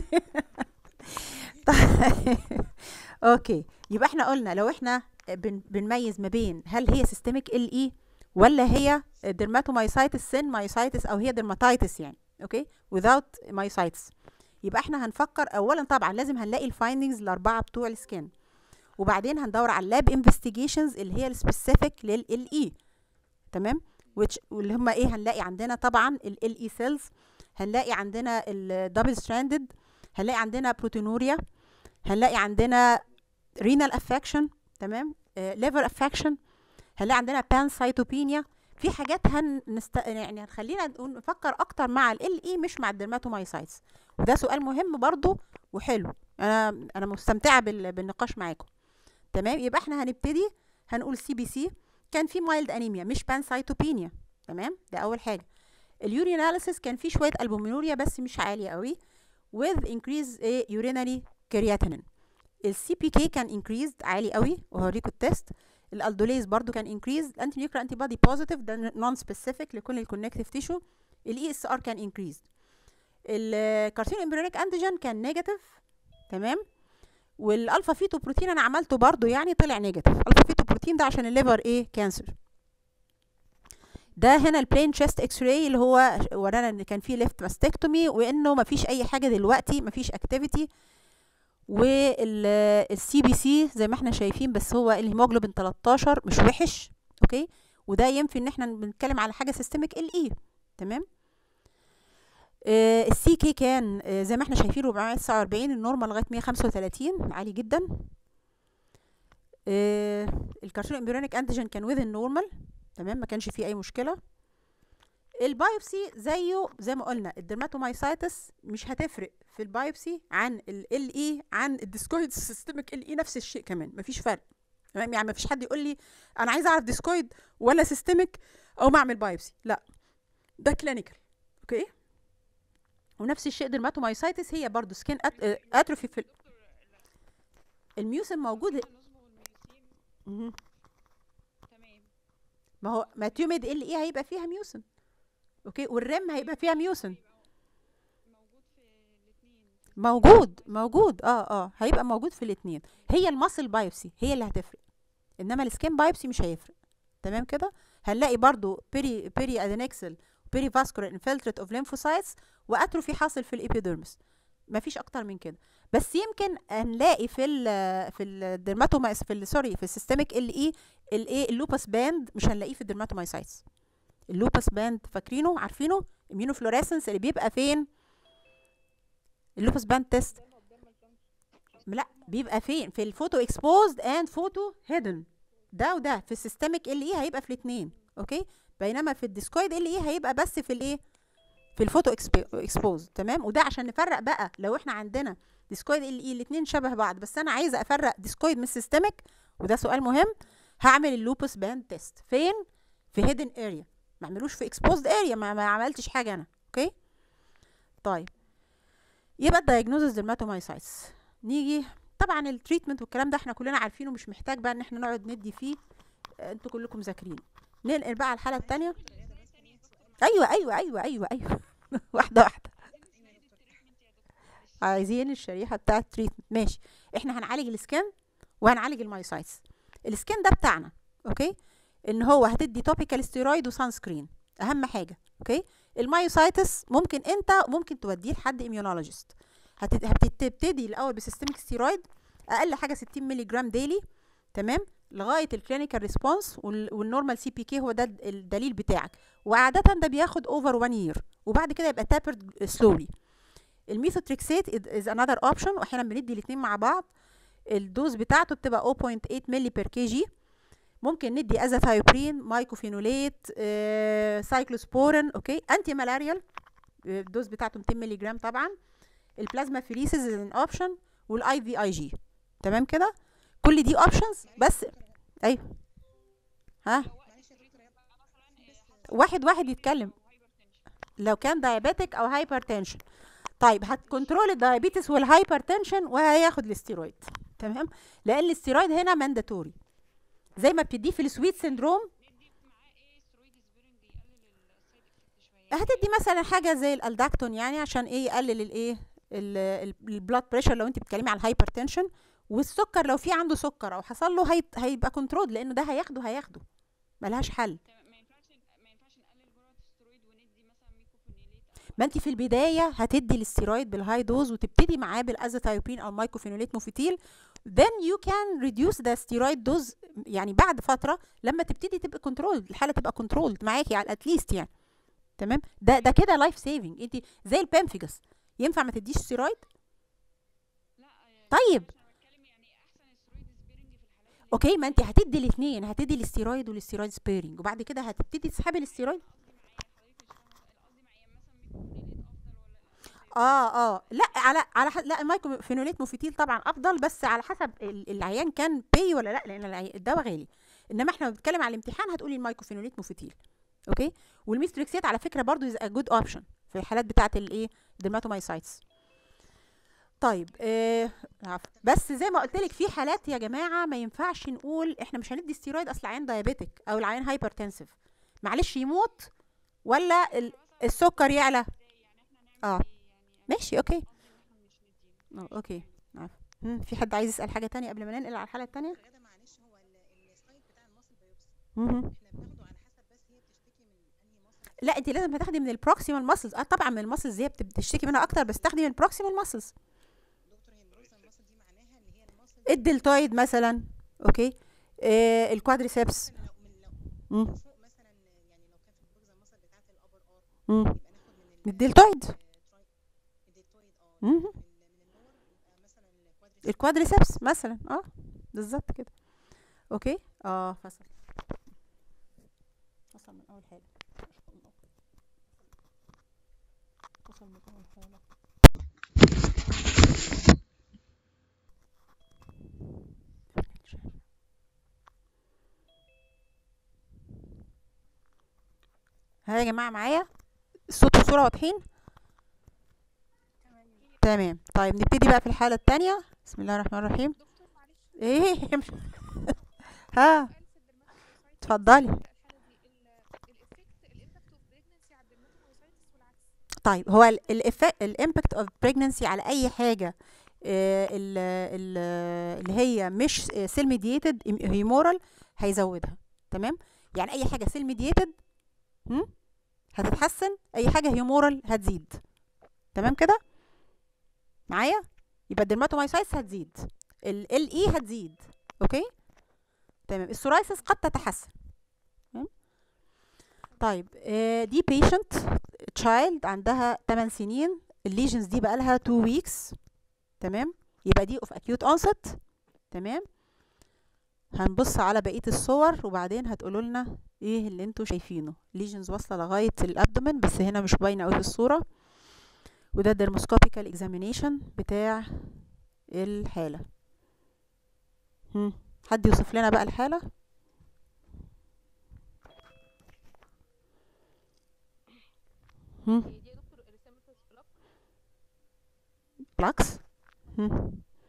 طيب اوكي يبقى احنا قلنا لو احنا بن بنميز ما بين هل هي سيستميك ال اي ولا هي درماتومايسايتس سين مايوسايتس او هي درماتايتس يعني اوكي without مايوسايتس يبقى احنا هنفكر اولا طبعا لازم هنلاقي الفايندنجز الاربعه بتوع السكان وبعدين هندور على اللاب انفستيجيشنز اللي هي السبيسيفيك لل اي تمام which واللي هم ايه هنلاقي عندنا طبعا ال اي سيلز هنلاقي عندنا الدبل ستراندد هنلاقي عندنا بروتينوريا هنلاقي عندنا رينال افكشن تمام ليفر افكشن هنلاقي عندنا بانسايتوبينيا في حاجات هنست... يعني هنخلينا نقول- نفكر اكتر مع ال اي مش مع الدرماتومايسايتس وده سؤال مهم برضو وحلو انا انا مستمتعه بال... بالنقاش معاكم تمام يبقى احنا هنبتدي هنقول سي بي سي كان في مايلد انيميا مش بانسايتوبينيا تمام ده اول حاجه اليوريناليسيس كان فيه شويه البومينوريا بس مش عاليه قوي with increase a urinary creatinine السي بي كي كان increased عالي قوي وهوريكم التست الالدوليز برضو كان increased الانتي نيوكلير انتي بودي بوزيتيف ده نون سبيسيفيك لكل الكونكتيف تيشو الاي اس ار كان increased الكارسين امبريونيك انتيجين كان نيجاتيف تمام والالفا فيتو بروتين انا عملته برضو يعني طلع نيجاتيف الفا فيتو بروتين ده عشان الليفر ايه كانسر ده هنا البلين تشيست اكس راي اللي هو ورانا ان كان فيه ليفت ماستكتومي وانه مفيش اي حاجه دلوقتي مفيش اكتيفيتي والسي بي سي زي ما احنا شايفين بس هو الهيموجلوبين 13 مش وحش اوكي وده ينفي ان احنا بنتكلم على حاجه سيستميك ال اي تمام السي كي كان آه، زي ما احنا شايفين 449 النورمال لغايه 135 عالي جدا الكارسينو امبريونيك انتيجين كان وذ النورمال تمام ما كانش فيه اي مشكله البايوبسي زيه زي ما قلنا الدرماتومايسايتس مش هتفرق في البايوبسي عن ال اي عن الديسكويد سيستميك ال اي نفس الشيء كمان مفيش فرق تمام يعني مفيش حد يقول لي انا عايز اعرف ديسكويد ولا سيستميك او ما اعمل بايوبسي لا ده كلينيكال اوكي ونفس الشيء درماتومايسايتس هي برضو سكين اتروفي في ال- الميوسم موجود نصبغ الميوسين مهم. تمام ما هو ما تيوميد ال اي هيبقى فيها ميوسن اوكي والريم هيبقى فيها ميوسن موجود في الاثنين موجود موجود اه اه هيبقى موجود في الاثنين هي الماسل بايوبسي هي اللي هتفرق انما السكين بايوبسي مش هيفرق تمام كده هنلاقي برضو بيري بيري ادينكسل بيري فاسكولار انفلتريت اوف ليمفوسايتس واتروفي حاصل في الابيديرمس مفيش اكتر من كده بس يمكن هنلاقي في ال في الدرماتومايس في ال- سوري في السيستميك ال اي الايه اللوبس باند مش هنلاقيه في الدرماتومايسايتس اللوبس باند فاكرينه عارفينه immunofluorescence اللي بيبقى فين اللوبس باند تيست لا بيبقى فين في الفوتو اكسبوزد اند فوتو هيدن ده وده في السيستميك ال اي هيبقى في الاثنين اوكي بينما في الديسكويد ال اي هيبقى بس في الايه في الفوتو اكسبوز تمام وده عشان نفرق بقى لو احنا عندنا ديسكويد ال اي الاثنين شبه بعض بس انا عايزه افرق ديسكويد من السيستميك وده سؤال مهم هعمل اللوبس باند تيست فين في هيدن اريا ما اعملوش في اكسبوزد اريا ما, ما عملتش حاجه انا اوكي طيب يبقى الدايجنوزس ديرماتومايسايتس نيجي طبعا التريتمنت والكلام ده احنا كلنا عارفينه مش محتاج بقى ان احنا نقعد ندي فيه آه، انتوا كلكم ذاكرين ننقل بقى على الحاله الثانيه ايوه ايوه ايوه ايوه ايوه واحده واحده عايزين الشريحه بتاعه التريتمنت ماشي احنا هنعالج السكان وهنعالج المايوسايتس السكان ده بتاعنا اوكي ان هو هتدي توبيكال ستيرويد وسان سكرين اهم حاجه اوكي المايوسايتس ممكن انت ممكن توديه لحد اميونولوجيست هتبتدي الاول بسيستميك ستيرويد اقل حاجه 60 مللي جرام ديلي تمام لغايه الكلينيكال ريسبونس والنورمال سي بي كي هو ده الدليل بتاعك وعاده ده بياخد اوفر 1 يير وبعد كده يبقى تابرد سلولي الميثوتريكسيت از انذر اوبشن واحيانا بندي الاثنين مع بعض الدوز بتاعته بتبقى 0.8 مللي بير كي جي ممكن ندي ازاثايوبرين مايكوفينوليت آه، سايكلوسبورين اوكي انتي مالاريال آه، الدوز بتاعته 200 مللي جرام طبعا البلازما فريسز از ان اوبشن والاي في اي جي تمام كده كل دي اوبشنز بس ايوه ها واحد واحد يتكلم لو كان دايابيتك او هايبرتنشن طيب هتكنترول الدايابيتس والهايبرتنشن وهياخد الاستيرويد تمام لان الاستيرويد هنا مانداتوري زي ما بتديه في السويت سيندروم هتدي مثلا حاجه زي الالداكتون يعني عشان ايه يقلل الايه البلاد بريشر لو انت بتتكلمي على الهايبرتنشن والسكر لو في عنده سكر او حصل له هيت- هيبقى كنترول لانه ده هياخده هياخده ملهاش حل تمام ما ينفعش ما ينفعش نقلل جرعه السترويد وندي مثلا ميكوفينيليت ما انت في البدايه هتدي الاستيرويد بالهاي دوز وتبتدي معاه بالازاثايوبين او مايكوفينوليت موفيتيل then you can reduce the steroid dose يعني بعد فتره لما تبتدي تبقى كنترول الحاله تبقى كنترول معاكي على اتليست يعني تمام ده ده كده لايف سيفنج انت زي البامفيجس ينفع ما تديش ستيرويد لا آه، طيب انا بتكلم يعني احسن السترويد سبيرنج في الحالات اللي اوكي ما انت هتدي الاثنين هتدي الاستيرويد والاستيرويد سبيرنج وبعد كده هتبتدي تسحبي الاستيرويد قصدي معايا حضرتك مش فاهمه القصدي معايا مثلا ميكوفينيليت افضل ولا الأنتي اه اه لا على على ح... لا المايكروفينوليت موفيتيل طبعا افضل بس على حسب ال- العيان كان باي ولا لا لان العي... الدواء غالي انما احنا بنتكلم على الامتحان هتقولي المايكروفينوليت موفيتيل اوكي والميستريكسيت على فكره برضو از جود اوبشن في الحالات بتاعه الايه dermatomyositis طيب آه عفوا. بس زي ما قلت لك في حالات يا جماعه ما ينفعش نقول احنا مش هندي ستيرويد اصل العيان دايابيتك او العيان هايبرتنسيف معلش يموت ولا ال... السكر يعلى اه ماشي اوكي أه، اوكي عارفة. مم، في حد عايز يسال حاجه تانية قبل ما ننقل على الحاله التانية غدا معلش هو ال- السايت بتاع المصل بايوبسي مهم. احنا بناخده على حسب بس هي بتشتكي من انهي مصل لا انت لازم هتاخدي من البروكسيمال ماسلز اه طبعا من الماسلز هي بت- بتشتكي منها اكتر بس تاخدي من البروكسيمال ماسلز دكتور هي البروكسال مصل دي معناها ان هي المصل الدلتويد مثلا اوكي آه الكوادريسبس من لو من لو مم. من فوق مم. يبقى ناخد من من الدلتويد الدلتويد اه مم. من من اللور يبقى مثلا الكوادريسبس الكوادريسبس مثلا اه بالظبط كده اوكي اه فصل فصل من اول حاجه فصل من اول حاجه ها يا جماعه معايا الصوت والصوره واضحين تمام طيب نبتدي بقى في الحاله الثانيه بسم الله الرحمن الرحيم دكتور معلش ايه مش ها سؤال في الدرماتومايسايتس اتفضلي الحالة دي الافكت الامباكت اوف بريجنسي على الدرماتومايسايتس والعكس طيب هو الامباكت اوف بريجننسي على اي حاجه آه، ال- ال- اللي هي مش سيل ميديتد هيمورال هيزودها تمام يعني اي حاجه سيل ميديتد هتتحسن اي حاجه هيمورال هتزيد تمام كده معايا يبقى الدرماتومايسايتس هتزيد ال اي هتزيد اوكي تمام السورايسس قد تتحسن تمام طيب آه، دي بيشنت تشايلد عندها 8 سنين الليجنز دي بقى لها 2 ويكس تمام يبقى دي اوف اكيوت onset تمام هنبص على بقيه الصور وبعدين هتقولوا لنا ايه اللي انتوا شايفينه ليجنز واصله لغايه الابدومن بس هنا مش باينه قوي في الصوره وده الدرموسكوبيكال اكزامينيشن بتاع الحاله هم. حد يوصف لنا بقى الحاله هم. هي دي يا دكتور ريسيمبلس بلاك بالعكس هم.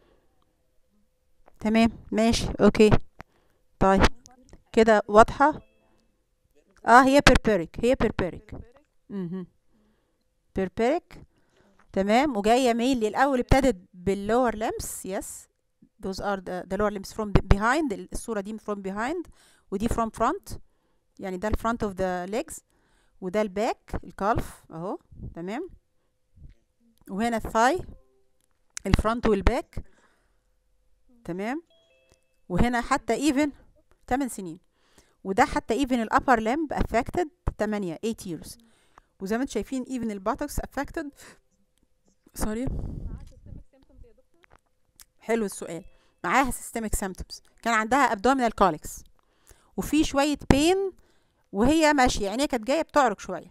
تمام ماشي اوكي طيب كده واضحة اه هي بيربيريك هي بيربيريك اها بيربيريك تمام وجاية ميل الاول ابتدت باللور لمس يس those are the, the lower limbs from be- behind ال- الصورة دي from behind ودي from front يعني ده الفرونت of the legs وده الباك الكالف اهو تمام وهنا الثاي الفرونت والباك تمام وهنا حتى ايفن 8 سنين وده حتى ايفن الابر لمب افكتد 8 8 years وزي ما انتم شايفين ايفن الباتوكس افكتد سوري معاها سيستميك سيمبتومز يا دكتور حلو السؤال معاها systemic symptoms كان عندها abdominal colics وفي شوية pain وهي ماشية يعني هي كانت جاية بتعرج شوية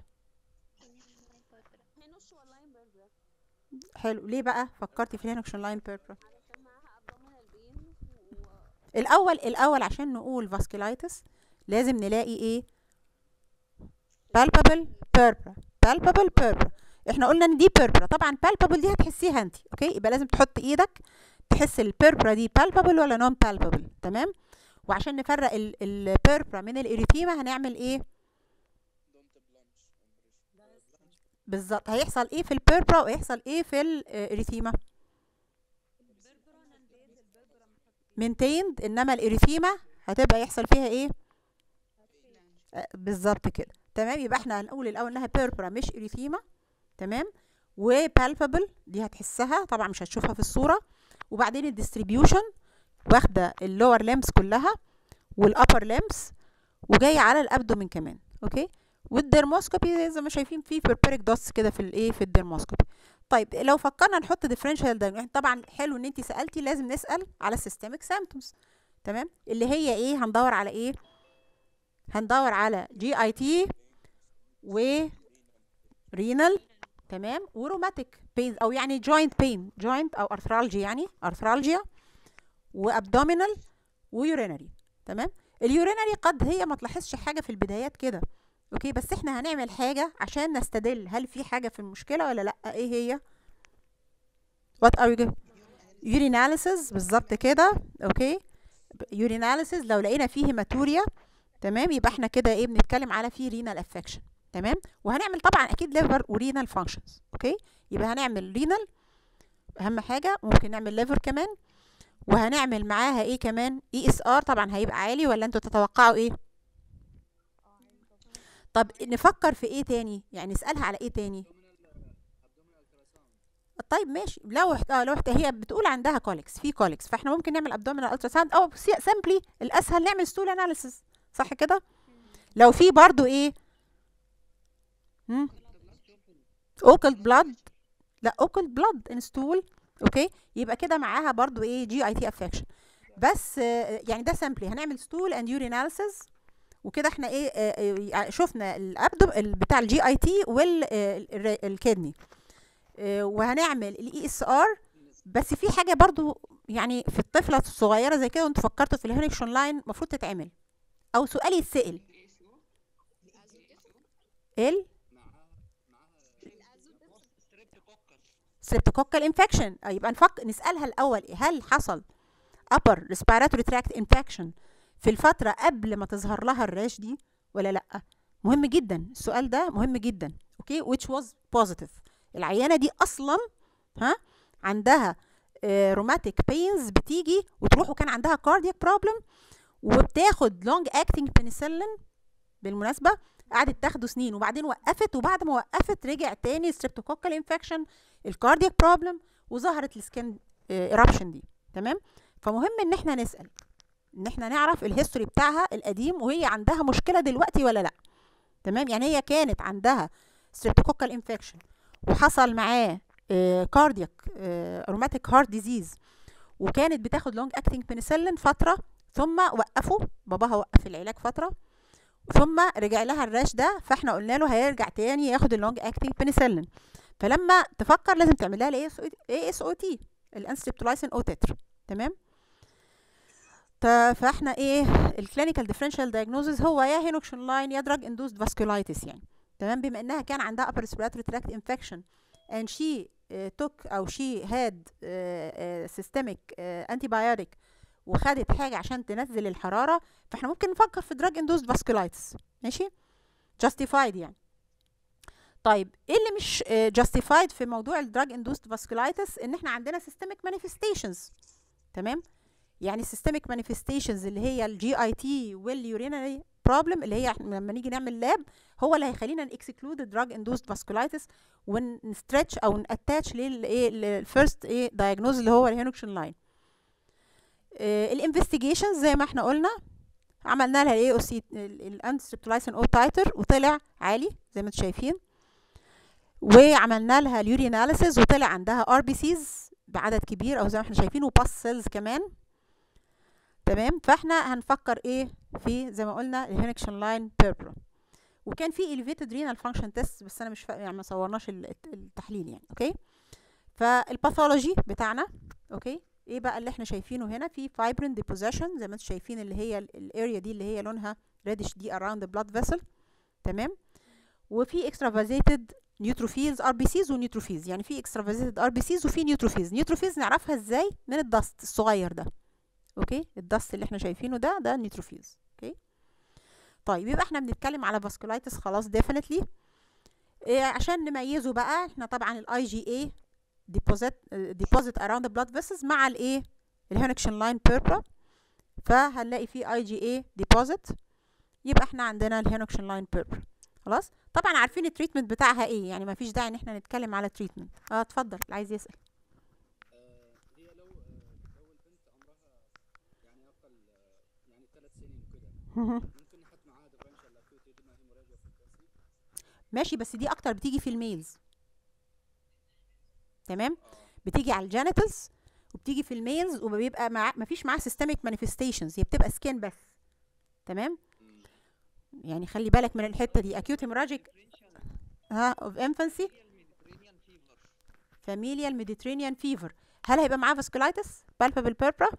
هنوش واللاين برجر حلو ليه بقى فكرتي في الهينوكشن لاين بيربرا علشان معاها ابدومينال بين و الاول الاول عشان نقول vasculitis لازم نلاقي ايه palpable purpura palpable purpura احنا قلنا ان دي purpura طبعا palpable دي هتحسيها انت اوكي يبقى لازم تحط ايدك تحس البيربرا دي palpable ولا نون palpable تمام وعشان نفرق البيربرا من الاريثيما هنعمل ايه بالظبط هيحصل ايه في البيربرا ويحصل ايه في الاريثيما maintained انما الاريثيما هتبقى يحصل فيها ايه آه، بالظبط كده تمام يبقى احنا هنقول الاول انها بيربرا مش اريثيما تمام وبالبابل دي هتحسها طبعا مش هتشوفها في الصوره وبعدين الديستريبيوشن واخده اللور ليمس كلها والابر ليمس وجايه على الابدومين كمان اوكي والديرموسكوبي زي ما شايفين في بيربيريك دوتس كده في الايه في الديرموسكوبي طيب لو فكرنا نحط ديفرنشال دايجنوز طبعا حلو ان انت سالتي لازم نسال على السيستميك سيمبتومز تمام اللي هي ايه هندور على ايه هندور على جي اي تي و رينال تمام وروماتيك بين او يعني جوينت بين جوينت او ارثرالجي يعني ارثرالجيا وابدومينال ويورينري تمام اليورينري قد هي ما تلاحظش حاجه في البدايات كده اوكي بس احنا هنعمل حاجه عشان نستدل هل في حاجه في المشكله ولا لا ايه هي what are you urinalysis بالظبط كده اوكي urinalysis لو لقينا فيه هيماتوريا تمام يبقى احنا كده ايه بنتكلم على فيه رينال افكشن تمام وهنعمل طبعا اكيد ليفر ورينال فانكشنز اوكي يبقى هنعمل رينال اهم حاجه ممكن نعمل ليفر كمان وهنعمل معاها ايه كمان اي اس ار طبعا هيبقى عالي ولا انتوا تتوقعوا ايه طب نفكر في ايه تاني يعني نسالها على ايه تاني طيب ماشي لو احت- اه لو احت- هي بتقول عندها كوليكس في كوليكس فاحنا ممكن نعمل ابدومينال الترا ساوند او سامبلي الاسهل نعمل ستول اناليسيس صح كده لو في برضو ايه مم؟ اوكل بلاد لا اوكل بلاد ان ستول اوكي يبقى كده معاها برضو ايه جي اي تي افكشن بس آه، يعني ده سامبلي هنعمل ستول اند يوريناليسيس وكده احنا ايه آه، آه، شفنا الابدو بتاع الجي اي تي والكدني وهنعمل الاي اس ار بس في حاجه برضو يعني في الطفله الصغيره زي كده وانتوا فكرتوا في الهينكشن لاين المفروض تتعمل او سؤال يتسال ال ستريبتوكوكال انفكشن يبقى نفك نسالها الاول هل حصل upper respiratory tract infection في الفتره قبل ما تظهر لها الراش دي ولا لا مهم جدا السؤال ده مهم جدا اوكي which was positive العيانه دي اصلا ها عندها روماتيك بينز بتيجي وتروح وكان عندها كاردياك بروبلم وبتاخد لونج اكتنج بنسلين بالمناسبه قعدت تاخده سنين وبعدين وقفت وبعد ما وقفت رجع تاني ستريبتوكوكال انفكشن الكاردياك بروبلم وظهرت السكن ايرابشن دي تمام فمهم ان احنا نسال ان احنا نعرف الهيستوري بتاعها القديم وهي عندها مشكله دلوقتي ولا لا تمام يعني هي كانت عندها ستريبتوكوكال انفكشن وحصل معاه كاردياك روماتيك هارت ديزيز وكانت بتاخد لونج اكتنج بنسلين فتره ثم وقفوا باباها وقف العلاج فتره ثم رجع لها الراش ده فاحنا قلنا له هيرجع تاني ياخد اللونج اكتنج بنسلين فلما تفكر لازم تعمل لها الاي اس او تي الانستريبتولايسين او تتر تمام ت- فاحنا ايه الكلينيكال ديفرنشال دايجنوزز هو يا هينوكشن لاين يا دراج اندوست فاسكولايتس يعني تمام بما انها كان عندها upper respiratory tract infection and she uh, took او she had uh, uh, systemic uh, antibiotic وخدت حاجه عشان تنزل الحراره فاحنا ممكن نفكر في دراج اندوست فاسكولايتس ماشي justified يعني طيب ايه اللي مش justified في موضوع الدراج اندوست فاسكولايتس ان احنا عندنا systemic manifestations تمام يعني systemic manifestations اللي هي الجي اي تي واليورينري بروبلم اللي هي إحنا لما نيجي نعمل لاب هو اللي هيخلينا نكسكلود الدراج اندوست فاسكولايتس ونستريتش او ناتاتش للايه للفيرست ايه دايجنوز اللي هو الهينوكشن لاين الانفستيجيشنز زي ما احنا قلنا عملنا لها الاي او سي الانستريبتولايسين او تايتر وطلع عالي زي ما انتم شايفين وعملنا لها اليوريناليسيز وطلع عندها ار بي سيز بعدد كبير او زي ما احنا شايفين وباس سيلز كمان تمام فاحنا هنفكر ايه في زي ما قلنا الهينكشن لاين بيربرا وكان في elevated renal function test بس انا مش فا... يعني ما صورناش ال- التحليل يعني اوكي فالباثولوجي بتاعنا اوكي ايه بقى اللي احنا شايفينه هنا في fibrin deposition زي ما انتم شايفين اللي هي الاريا دي اللي هي لونها reddish دي around the blood vessel تمام وفي extravasated neutrophils RBCs ونيوتروفيلز يعني في extravasated RBCs وفي نيوتروفيلز نيوتروفيلز نعرفها ازاي من الدست الصغير ده اوكي الدست اللي احنا شايفينه ده ده النيوتروفيلز اوكي طيب يبقى احنا بنتكلم على فاسكولايتس خلاص ديفينتلي إيه عشان نميزه بقى احنا طبعا الاي جي اي ديبوزيت ديبوزيت اراوند بلاد فيسلز مع الايه الهينكشن لاين بيربرا فهنلاقي في اي جي اي ديبوزيت يبقى احنا عندنا الهينكشن لاين بيربرا خلاص طبعا عارفين التريتمنت بتاعها ايه يعني ما فيش داعي ان احنا نتكلم على تريتمنت اه اتفضل اللي عايز يسال هي لو لو البنت عمرها يعني اقل يعني ثلاث سنين وكده ممكن نحط معاها ديفرنشال اكيوت ايديما هيموراجيا فريكونسي ماشي بس دي اكتر بتيجي في الميلز تمام بتيجي على الجينيتالز وبتيجي في الميلز وما بيبقى مع ما فيش معاها سيستميك مانيفستيشنز هي بتبقى سكين بس تمام يعني خلي بالك من الحته دي acute hemorrhagic ها اوف انفانسي familial mediterranean fever هل هيبقى معاه فاسكولايتس palpable purpura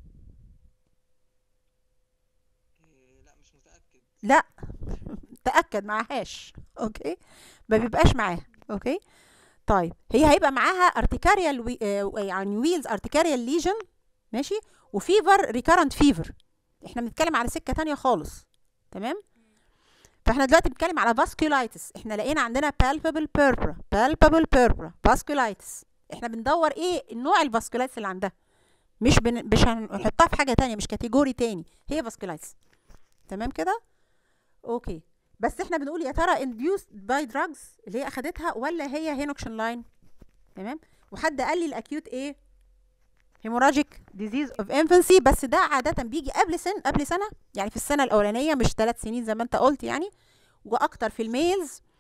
لا مش متأكد لا تاكد معهاش اوكي ما بيبقاش معاها اوكي طيب هي هيبقى معاها ارتكاريال وي... آه، يعني ويلز ارتكاريال ليجن ماشي وفيفر ريكارنت فيفر احنا بنتكلم على سكه تانية خالص تمام فاحنا دلوقتي بنتكلم على فاسكولايتس احنا لقينا عندنا palpable purpura palpable purpura فاسكولايتس احنا بندور ايه النوع الفاسكولايتس اللي عندها مش بن... مش هنحطها في حاجه تانية مش كاتيجوري تاني هي فاسكولايتس تمام كده اوكي بس احنا بنقول يا ترى induced by drugs اللي هي اخدتها ولا هي هينوكشن لاين تمام وحد قال لي الاكيوت ايه هيموراجيك ديزيز اوف انفانسي بس ده عاده بيجي قبل سن قبل سنه يعني في السنه الاولانيه مش ثلاث سنين زي ما انت قلت يعني واكتر في الميلز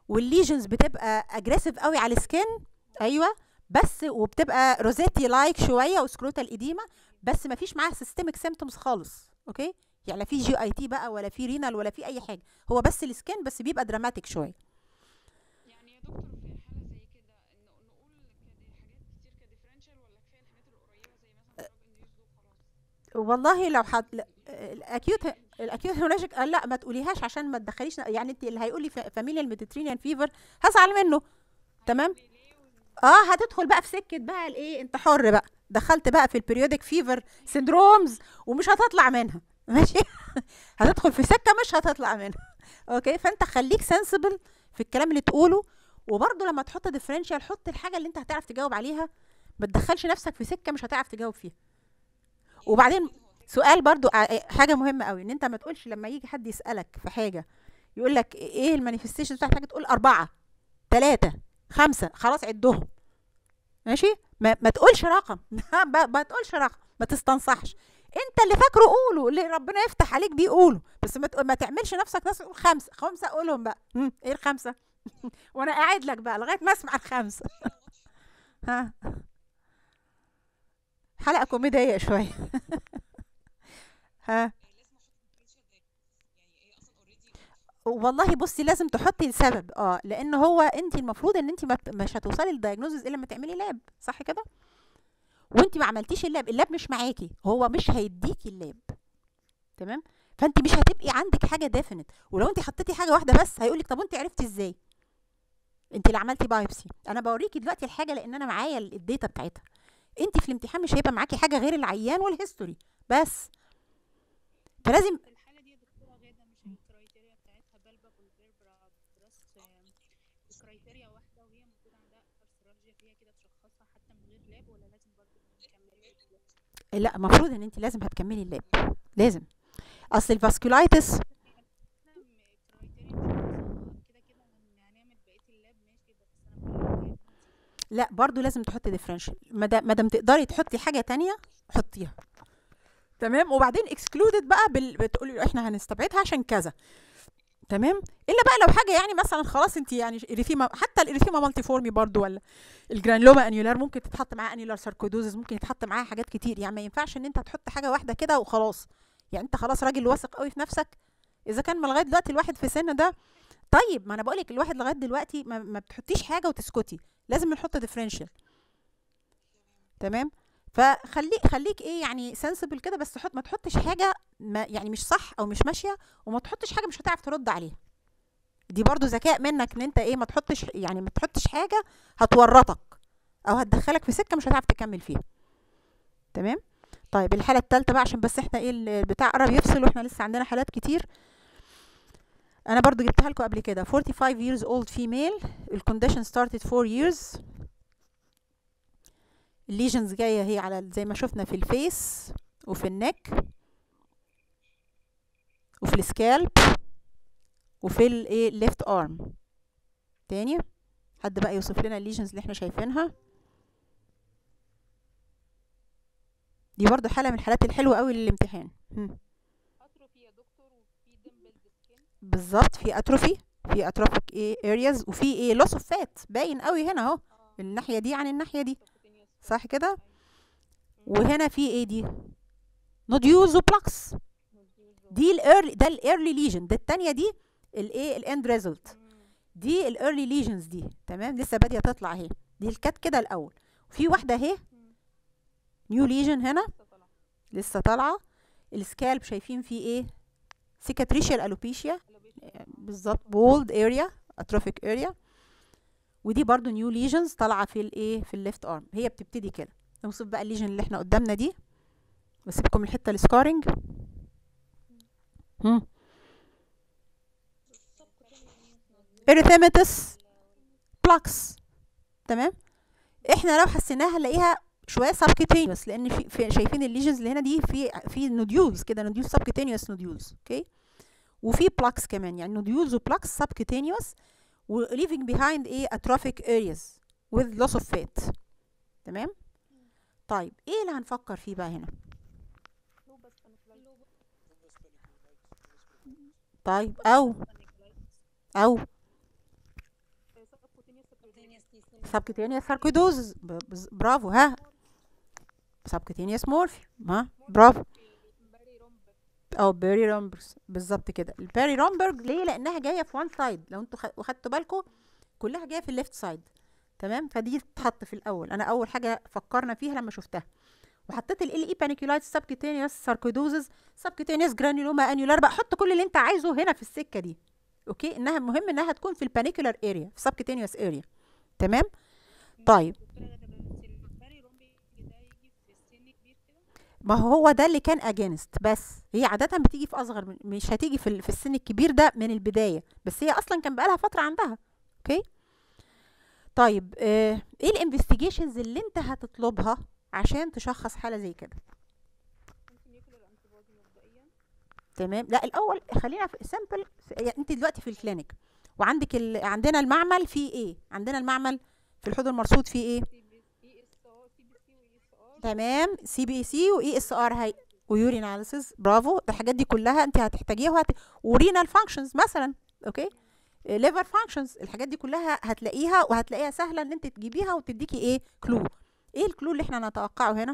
والليجنز بتبقى اجريسيف قوي على السكين ايوه بس وبتبقى روزيتي لايك شويه وسكروتال اديما بس ما فيش معاها سيستميك سيمتومز خالص اوكي يعني لا في جي اي تي بقى ولا في رينال ولا في اي حاجه هو بس السكين بس بيبقى دراماتيك شويه يعني يا دكتور في حالة زي كده إن نقول كدي حاجات كتير كديفرنشال ولا كفاية الحاجات القريبة زي مثلا دراج انديوز وخلاص والله لو حد لا، الاكيوت الاكيوت هيموراجيك قال لا ما تقوليهاش عشان ما تدخليش يعني انت اللي هيقول لي فاميليا الميديترينيان فيفر هزعل منه تمام اه هتدخل بقى في سكه بقى الايه انت حر بقى دخلت بقى في البريودك فيفر سيندرومز ومش هتطلع منها ماشي هتدخل في سكه مش هتطلع منها اوكي فانت خليك سنسبل في الكلام اللي تقوله وبرضه لما تحط ديفرنشال حط الحاجه اللي انت هتعرف تجاوب عليها ما تدخلش نفسك في سكه مش هتعرف تجاوب فيها وبعدين سؤال برضو ع- حاجه مهمه قوي ان انت ما تقولش لما يجي حد يسالك في حاجه يقول لك ايه المانيفستيشن بتاعت حاجه تقول اربعه ثلاثه خمسه خلاص عدهم ماشي ما, ما تقولش رقم ما, ما تقولش رقم ما تستنصحش انت اللي فاكره قوله اللي ربنا يفتح عليك بيه قوله بس ما, تق- ما تعملش نفسك ناس تقول خمسه خمسه قولهم بقى هم، ايه الخمسه وانا قاعد لك بقى لغايه ما اسمع الخمسه ها حلقه كوميديه شويه ها والله بصي لازم تحطي السبب اه لان هو انت المفروض ان انت ما بت- مش هتوصلي للدايجنوزز الا لما تعملي لاب صح كده وانت ما عملتيش اللاب اللاب مش معاكي هو مش هيديكي اللاب تمام فانت مش هتبقي عندك حاجه ديفينيت ولو انت حطيتي حاجه واحده بس هيقولك طب وانت عرفتي ازاي انت اللي عملتي بايبسي انا بوريكي دلوقتي الحاجه لان انا معايا ال- الداتا بتاعتها انت في الامتحان مش هيبقى معاكي حاجه غير العيان والهيستوري بس فلازم في الحالة دي يا دكتورة غادة مش الكرايتيريا بتاعتها بالبا والفيربرا براس كرايتيريا واحدة وهي المفروض عندها ارثرالجيا فيها كده تشخصها حتى من غير لاب ولا لازم برضه نكمل لا المفروض ان انت لازم هتكملي اللاب لازم اصل الفاسكولايتس كده كده هن- هنعمل بقية اللاب ماشي بس انا بقول لك لا برضو لازم تحطي ديفرنشال ما دام تقدري تحطي حاجه تانية حطيها تمام وبعدين اكسكلودد بقى بال... بتقولي له احنا هنستبعدها عشان كذا تمام الا بقى لو حاجه يعني مثلا خلاص انت يعني اريثيما حتى الاريثيما مالتي فورمي برضو ولا الجرانلوما انيولار ممكن تتحط معاها انيولار ساركودوزس ممكن يتحط معاها حاجات كتير يعني ما ينفعش ان انت تحط حاجه واحده كده وخلاص يعني انت خلاص راجل واثق قوي في نفسك اذا كان ما لغايه دلوقتي الواحد في سن ده طيب ما انا بقولك الواحد لغايه دلوقتي ما, ما بتحطيش حاجه وتسكتي لازم نحط ديفرنشال تمام فخليك خليك ايه يعني سنسبل كده بس تحط ما تحطش حاجه ما يعني مش صح او مش ماشيه وما تحطش حاجه مش هتعرف ترد عليها دي برضو ذكاء منك ان انت ايه ما تحطش يعني ما تحطش حاجه هتورطك او هتدخلك في سكه مش هتعرف تكمل فيها تمام طيب الحاله الثالثه بقى عشان بس احنا ايه البتاع قرب يفصل واحنا لسه عندنا حالات كتير انا برضو جبتها لكم قبل كده 45 years old female الكونديشن started 4 years الليجنز جايه هي على زي ما شفنا في الفيس وفي النك وفي السكالب وفي الايه ليفت ارم تاني حد بقى يوصف لنا الليجنز اللي احنا شايفينها دي برضو حاله من الحالات الحلوه قوي للامتحان هم. اتروفي يا دكتور وفي ديمبلد سكين بالظبط في اتروفي في اتروفيك ايه ارياز وفي ايه لوس اوف فات باين قوي هنا اهو الناحيه دي عن الناحيه دي صح كده وهنا في ايه دي نوديوز وبلاكس دي الايرلي ده الايرلي ليجن ده التانية دي الايه الاند ريزلت دي الايرلي ليجنز دي تمام لسه باديه تطلع اهي دي الكات كده الاول في واحده اهي نيو ليجن هنا لسه طالعه السكالب شايفين فيه ايه سيكاتريشيال الوبيشيا بالظبط بولد اريا اتروفيك اريا ودي برضو نيو ليجنز طالعه في الايه في الليفت ارم هي بتبتدي كده نوصف بقى الليجن اللي احنا قدامنا دي واسيبكم الحته السكارنج هم اريثيماتس بلاكس تمام احنا لو حسيناها هنلاقيها شويه سبكيتينيوس لان في, في شايفين الليجنز اللي هنا دي في في نوديولز كده نوديولز سبكيتينيوس نوديولز اوكي وفي بلاكس كمان يعني نوديولز وبلاكس سبكيتينيوس و leaving behind ايه atrophic areas with loss of fat تمام طيب ايه اللي هنفكر فيه بقى هنا طيب او او سبكتينيوس ساركويدوزز برافو ها سبكتينيوس مورفي ها برافو باري رومبر او بيري رومبرز بالظبط كده البيري رومبرج ليه لانها جايه في وان سايد لو انتوا خ- خدتوا بالكم كلها جايه في الليفت سايد تمام فدي تتحط في الاول انا اول حاجه فكرنا فيها لما شفتها وحطيت ال اي بانيكولايتس سبكتينيوس ساركويدوزز سبكتينيوس جرانيولوما انيولار بقى حط كل اللي انت عايزه هنا في السكه دي اوكي انها مهم انها تكون في البانيكولار اريا في سبكتينيوس اريا تمام طيب دكتورة غدا بس الباري رومبي ده يجي في السن كبير كده ما هو ده اللي كان اجينست بس هي عادة بتيجي في اصغر من مش هتيجي في ال- في السن الكبير ده من البداية بس هي اصلا كان بقالها فترة عندها اوكي طيب آه ايه الانفستيجيشنز اللي انت هتطلبها عشان تشخص حالة زي كده ممكن نيوكلير انتي بودي مبدئيا تمام لا الاول خلينا في سامبل انت دلوقتي في الكلينيك وعندك ال... عندنا المعمل فيه ايه عندنا المعمل في الحوض المرصود فيه ايه سي بي اي اس ار سي بي سي واي اس ار تمام سي بي سي واي اس ار هي ويورين اناليسيس برافو الحاجات دي كلها انت هتحتاجيها وهت... ورينال فانكشنز مثلا اوكي ليفر فانكشنز الحاجات دي كلها هتلاقيها وهتلاقيها سهله ان انت تجيبيها وتديكي ايه كلو ايه الكلو اللي احنا نتوقعه هنا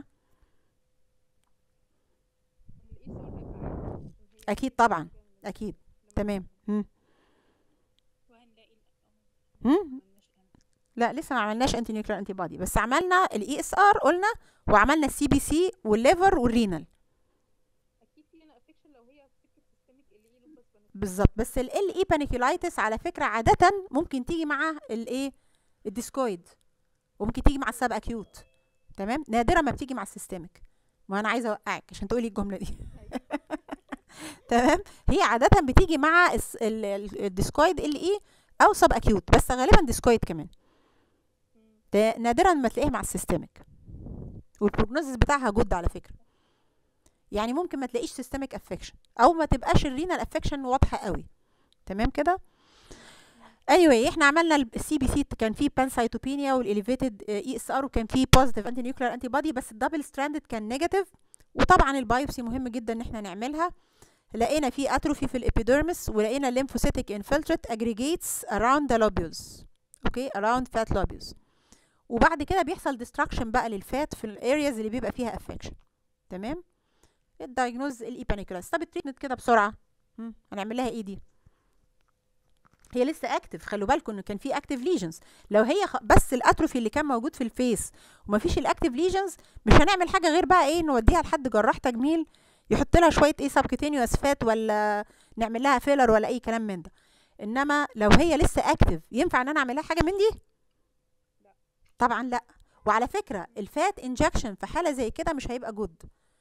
الاي اس ار هيبقى عالي عشان هي اكيد طبعا اكيد تمام هم. وهنلاقي هم؟ ملناش أنا. لا لسه ما عملناش انتي نيوكلير انتي بودي بس عملنا الاي اس ار قلنا وعملنا السي بي سي والليفر والرينال اكيد في هنا افكشن لو هي سكه سيستميك ال اي لوبس بالظبط بس ال اي بانيكولايتس على فكره عاده ممكن تيجي مع الايه الديسكويد وممكن تيجي مع السب اكيوت تمام نادرا ما بتيجي مع السيستميك ما انا عايزه اوقعك عشان تقولي الجمله دي تمام هي عاده بتيجي مع الس- ال- ال- الديسكويد ال اي او سب اكيوت بس غالبا ديسكويد كمان ده نادرا ما تلاقيها مع السيستميك والبروجنوزس بتاعها جود على فكره يعني ممكن ما تلاقيش سيستميك افكشن او ما تبقاش الرينال افكشن واضحه قوي تمام كده anyway احنا عملنا السي بي سي كان فيه بانسايتوبينيا والاليفيتد اي اس ار وكان فيه بوزيتيف انتي نيوكلير انتي بودي بس الدبل ستراندد كان نيجاتيف وطبعا البايوبسي مهم جدا ان احنا نعملها لقينا في اتروفي في الابيديرمس ولقينا الليمفوسيتك انفلتريت اجريجيتس around the lobules اوكي around fat lobules وبعد كده بيحصل ديستراكشن بقى للفات في الارياز اللي بيبقى فيها افكشن تمام الدايجنوز الايبانيكولاس طب التريتمنت كده بسرعه مم، هنعمل لها ايه دي هي لسه اكتف خلوا بالكم ان كان في اكتف ليجنز لو هي خ... بس الاتروفي اللي كان موجود في الفيس ومفيش الاكتف ليجنز مش هنعمل حاجه غير بقى ايه نوديها لحد جراح تجميل يحط لها شويه ايه سبكتينيوس فات ولا نعمل لها فيلر ولا اي كلام من ده انما لو هي لسه اكتف ينفع ان انا اعمل لها حاجه من دي طبعا لا وعلى فكره الفات انجكشن في حاله زي كده مش هيبقى جود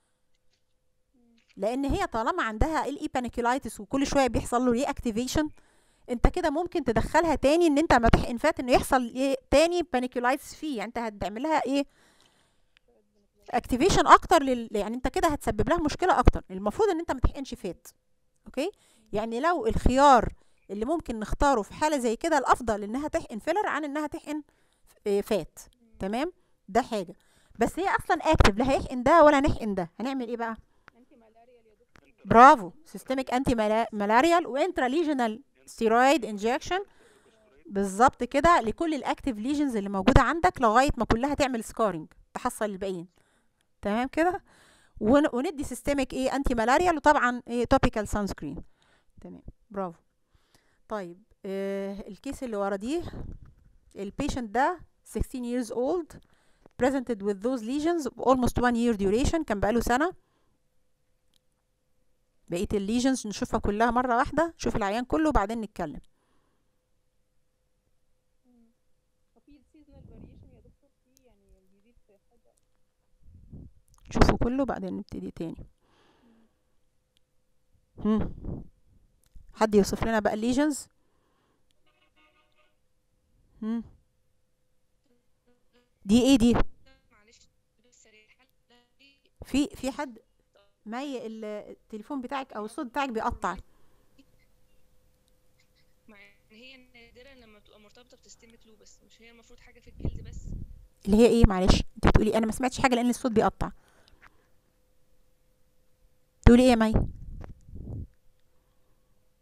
لان هي طالما عندها الايبانيكولايتس وكل شويه بيحصل له ري اكتيفيشن انت كده ممكن تدخلها تاني ان انت ما تحقن فات انه يحصل ايه تاني بانيكولايتس فيه يعني انت هتعمل لها ايه اكتيفيشن اكتر لل... يعني انت كده هتسبب لها مشكله اكتر المفروض ان انت ما تحقنش فات اوكي يعني لو الخيار اللي ممكن نختاره في حاله زي كده الافضل انها تحقن فيلر عن انها تحقن ف- فات تمام ده حاجه بس هي اصلا اكتف لا هيحقن ده ولا هنحقن ده هنعمل ايه بقى انتي مالاريال يا دكتور برافو سيستميك انتي مالاريال وانترا ليجنال ستيرويد انجكشن بالظبط كده لكل الاكتيف ليجنز اللي موجوده عندك لغايه ما كلها تعمل سكارنج تحصل الباقيين تمام كده ون- وندي سيستميك ايه انتي مالاريال وطبعا ايه توبيكال سان سكرين تمام برافو طيب آه الكيس اللي ورا دي البيشنت ده 16 years old presented with those lesions of almost one year duration كان بقاله سنه بقيه الليجنز نشوفها كلها مره واحده نشوف العيان كله وبعدين نتكلم وفي سيزونال فاريشن يا دكتور في يعني بيزيد في حاجه نشوفه كله بعدين نبتدي تاني هم. حد يوصف لنا بقى الليجنز هم. دي ايه دي معلش بس الحل ده في في حد مي ال- التليفون بتاعك او الصوت بتاعك بيقطع مع ان هي نادرا لما بتبقى مرتبطه بتستمك لوبس مش هي المفروض حاجه في الجلد بس اللي هي ايه معلش انت بتقولي انا ما سمعتش حاجه لان الصوت بيقطع تقولي ايه يا مي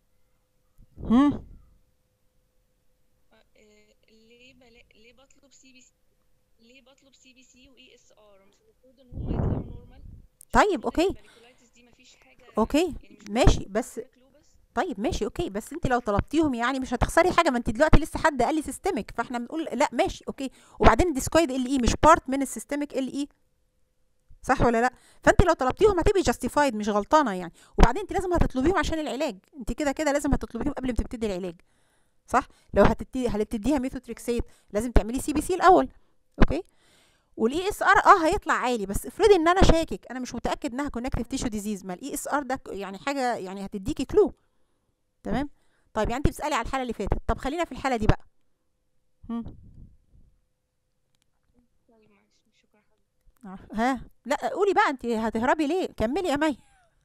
هم آه، ليه بلا... ليه بطلب سي اس ار مش المفروض ان هم يطلعوا نورمال طيب اوكي الفاليكولايتس دي مفيش حاجه اوكي يعني مش ماشي بس سيستميك لوبس طيب ماشي اوكي بس انت لو طلبتيهم يعني مش هتخسري حاجه ما انت دلوقتي لسه حد قال لي سيستميك فاحنا بنقول لا ماشي اوكي وبعدين الديسكويد ال اي مش بارت من السيستميك ال اي صح ولا لا فانت لو طلبتيهم هتبقي جاستيفايد مش غلطانه يعني وبعدين انت لازم هتطلبيهم عشان العلاج انت كده كده لازم هتطلبيهم قبل ما تبتدي العلاج صح لو هتبتدي هتديها ميثوتريكسيت لازم تعملي سي بي سي الاول اوكي والاي اس ار اه هيطلع عالي بس افرضي ان انا شاكك انا مش متاكد انها كونكتيف تيشو ديزيز ما الاي اس ار ده ك- يعني حاجه يعني هتديكي كلو تمام طيب يعني انت بتسالي على الحاله اللي فاتت طب خلينا في الحاله دي بقى هم. طيب معلش شكرا حضرتك ها لا قولي بقى انت هتهربي ليه كملي يا مي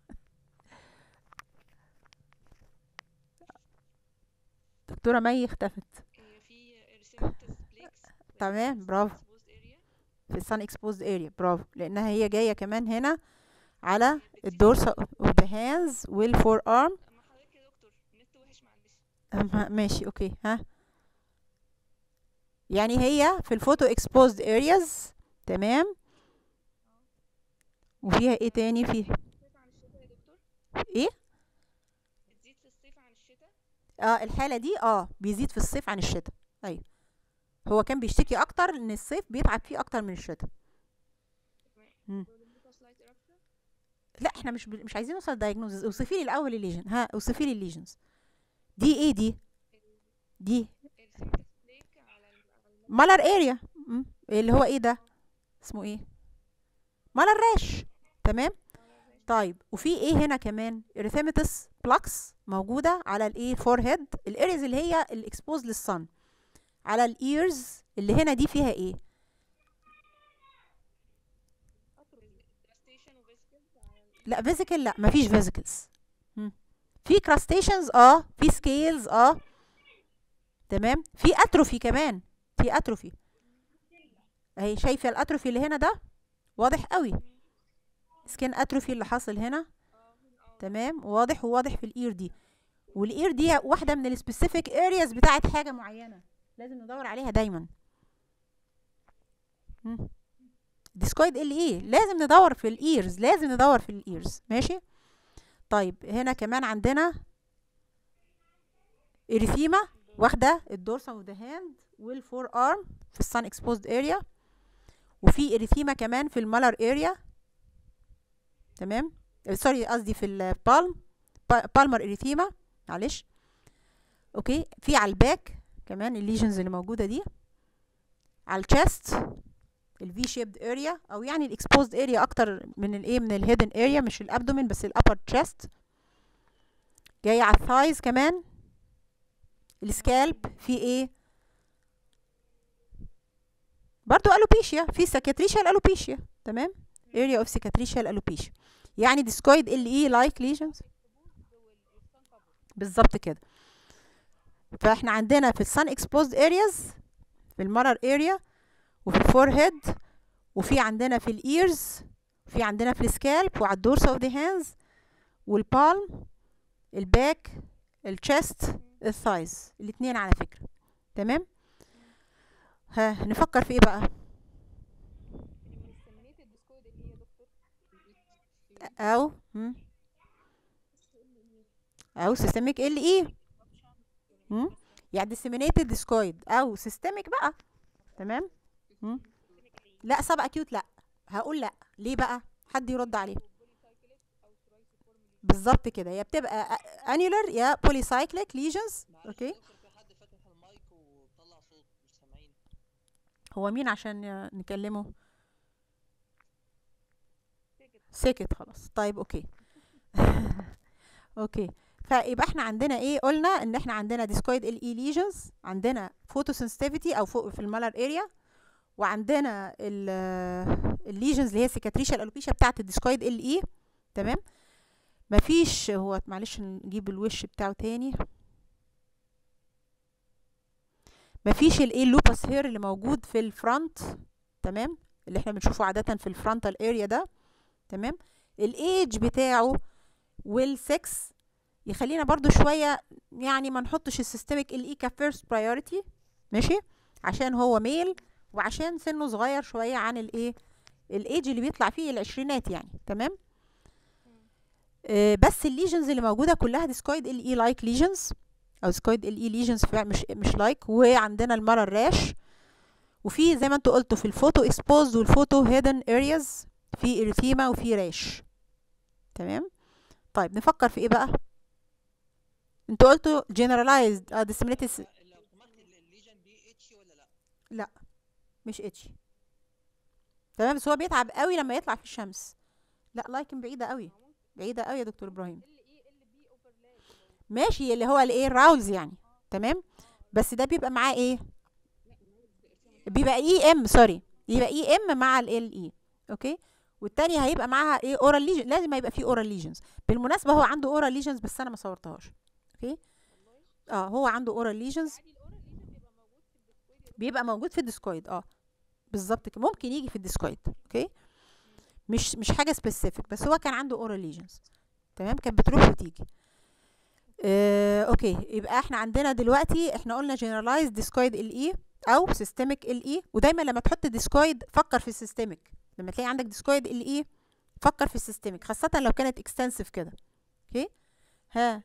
دكتوره مي اختفت هي في ريسيبتس بليكس تمام برافو في السان اكسبوزد اريا برافو لانها هي جايه كمان هنا على الدورس اوف ذا هاندز والفور ارم اما حضرتك يا دكتور النت وحش معلش ماشي اوكي ها يعني هي في الفوتو اكسبوزد ارياز تمام وفيها ايه تاني في الصيف عن الشتاء يا دكتور ايه بتزيد في الصيف عن الشتاء اه الحالة دي اه بيزيد في الصيف عن الشتاء ايوه هو كان بيشتكي اكتر ان الصيف بيتعب فيه اكتر من الشتاء مم. بوليميكوس لايت ارابشن لا احنا مش ب... مش عايزين نوصل دايجنوزز اوصفي لي الاول الليجن ها اوصفي لي الليجنز دي ايه دي دي الريسيبتس بليك على ال- على المخ مالر اريا اللي هو ايه ده اسمه ايه مالر راش تمام طيب وفي ايه هنا كمان اريثيماتس بلاكس موجوده على الايه فور هيد الاريز اللي هي الاكسبوز للصن على الايرز اللي هنا دي فيها ايه كراستيشن وفيسكلز على ال- لا فيزيكال لا مفيش فيزيكلز في كراستيشنز اه في سكيلز اه تمام في اتروفي كمان في اتروفي اهي شايفه الاتروفي اللي هنا ده واضح قوي سكين اتروفي اللي حاصل هنا تمام واضح وواضح في الاير دي والاير دي واحده من السبيسيفيك ارياز بتاعت حاجه معينه لازم ندور عليها دايما مم. ديسكويد ال ايه لازم ندور في الايرز لازم ندور في الايرز ماشي طيب هنا كمان عندنا اريثيما واخده الدورسم اوف ذا هاند والفور ارم في السان اكسبوزد اريا وفي اريثيما كمان في المالر اريا تمام سوري قصدي في البالم بالمر اريثيما معلش اوكي في على الباك كمان الليجنز اللي موجوده دي على الشيست الفي شيبد اريا او يعني الاكسبوزد اريا اكتر من الايه من الهيدن اريا مش الابدومين بس الابر تشيست جاي على الثايز كمان السكالب في ايه برضو الوبيشيا في سكاتريشال الوبيشيا تمام اريا اوف سكاتريشال الوبيشيا يعني ديسكويد ال اي لايك ليجنز بالظبط كده فاحنا عندنا في السان اكسبوزد ارياز في المرر اريا وفي الفور هيد وفي عندنا في الايرز في عندنا في السكالب وعلى الدورس اوف ذا هاندز والبالم الباك الشيست الثايز الاثنين على فكره تمام ها نفكر في ايه بقى السمينيتد ديسكويد اللي هي دكتور او مم. او سيستميك ال اي يعني ديسيمينيتد ديسكويد او سيستميك بقى تمام مم. لا سب اكيوت لا هقول لا ليه بقى حد يرد عليه بالظبط كده هي بتبقى انيولر يا بوليسايكليك ليجنز اوكي في حد فاتح المايك وطلع صوت مش سامعين هو مين عشان نكلمه سكت خلاص طيب اوكي اوكي فيبقى احنا عندنا ايه قلنا ان احنا عندنا ديسكويد ال اي ليجنز عندنا فوتوسنسيتيفيتي او فوق في المالر اريا وعندنا الليجنز اللي هي سيكاتريشال الوبيشيا بتاعه الديسكويد ال اي تمام مفيش هو معلش نجيب الوش بتاعه تاني مفيش الايه اللوبس هير اللي موجود في الفرونت تمام اللي احنا بنشوفه عاده في الفرونتال اريا ده تمام الايج بتاعه والسكس يخلينا برضو شويه يعني ما نحطش السيستميك ال اي كفيرست برايورتي ماشي عشان هو ميل وعشان سنه صغير شويه عن الايه الايج اللي بيطلع فيه العشرينات يعني تمام آه، بس الليجنز اللي موجوده كلها ديسكويد ال اي لايك ليجنز او ديسكويد ال اي ليجنز مش مش لايك وعندنا المرة الراش وفي زي ما انتوا قلتوا في الفوتو اكسبوزد والفوتو هيدن ارياز في اريثيما وفي راش تمام طيب نفكر في ايه بقى انتوا قلتوا generalized اه disseminated لو سمحت الليجن دي اتش ولا لا لا مش اتشي تمام بس هو بيتعب قوي لما يطلع في الشمس لا لايكن بعيده قوي بعيده قوي يا دكتور ابراهيم ماشي اللي هو الايه الراولز يعني تمام بس ده بيبقى معاه ايه بيبقى اي ام سوري يبقى اي ام مع ال اي اوكي والتانية هيبقى معاها ايه اورال ليجن لازم هيبقى فيه اورال ليجنز بالمناسبه هو عنده اورال ليجنز بس انا ما صورتهاش اوكي اه هو عنده اورال ليجنز بيبقى موجود في الديسكويد اه بالظبط كده ممكن يجي في الديسكويد اوكي مش مش حاجه سبيسيفيك بس هو كان عنده اورال ليجنز تمام كانت بتروح وتيجي آه، اوكي يبقى احنا عندنا دلوقتي احنا قلنا generalized discoid ال اي او systemic ال اي ودايما لما تحط discoid فكر في السيستميك لما تلاقي عندك discoid ال اي فكر في السيستميك خاصة لو كانت extensive كده اوكي ها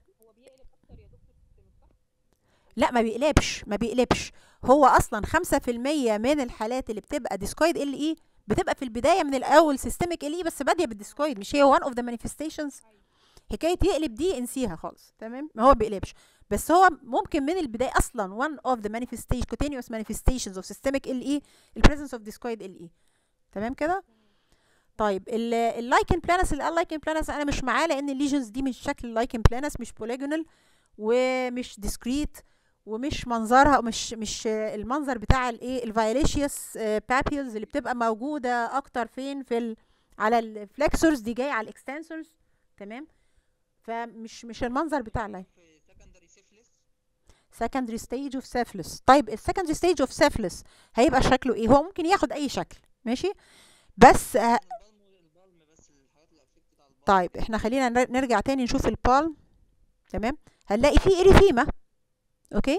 لا ما بيقلبش ما بيقلبش هو اصلا خمسة في المية من الحالات اللي بتبقى ديسكويد ال اي بتبقى في البداية من الاول سيستميك ال اي بس بادية بالديسكويد مش هي one of the manifestations حكايه يقلب دي انسيها خالص تمام ما هو بيقلبش بس هو ممكن من البدايه اصلا one of the manifestation continuous manifestations of systemic LE ال presence of discoid LE تمام كده طيب اللايكن بلانس اللي قال لايكن بلانس انا مش معاه لان الليجنز دي مش شكل اللايكن بلانس مش بوليجونال ومش ديسكريت ومش منظرها مش مش المنظر بتاع الايه الفايليشيوس بابيلز اللي بتبقى موجوده اكتر فين في ال على الفلكسورز دي جايه على الاكستنسورز تمام فمش مش المنظر بتاع اللاين في secondary syphilis secondary stage of syphilis طيب ال secondary stage of syphilis هيبقى شكله ايه هو ممكن ياخد اي شكل ماشي بس آه، البالم البالم بس الحاجات اللي affected على البالم طيب احنا خلينا نر- نرجع تاني نشوف البالم تمام هنلاقي فيه اريثيما اوكي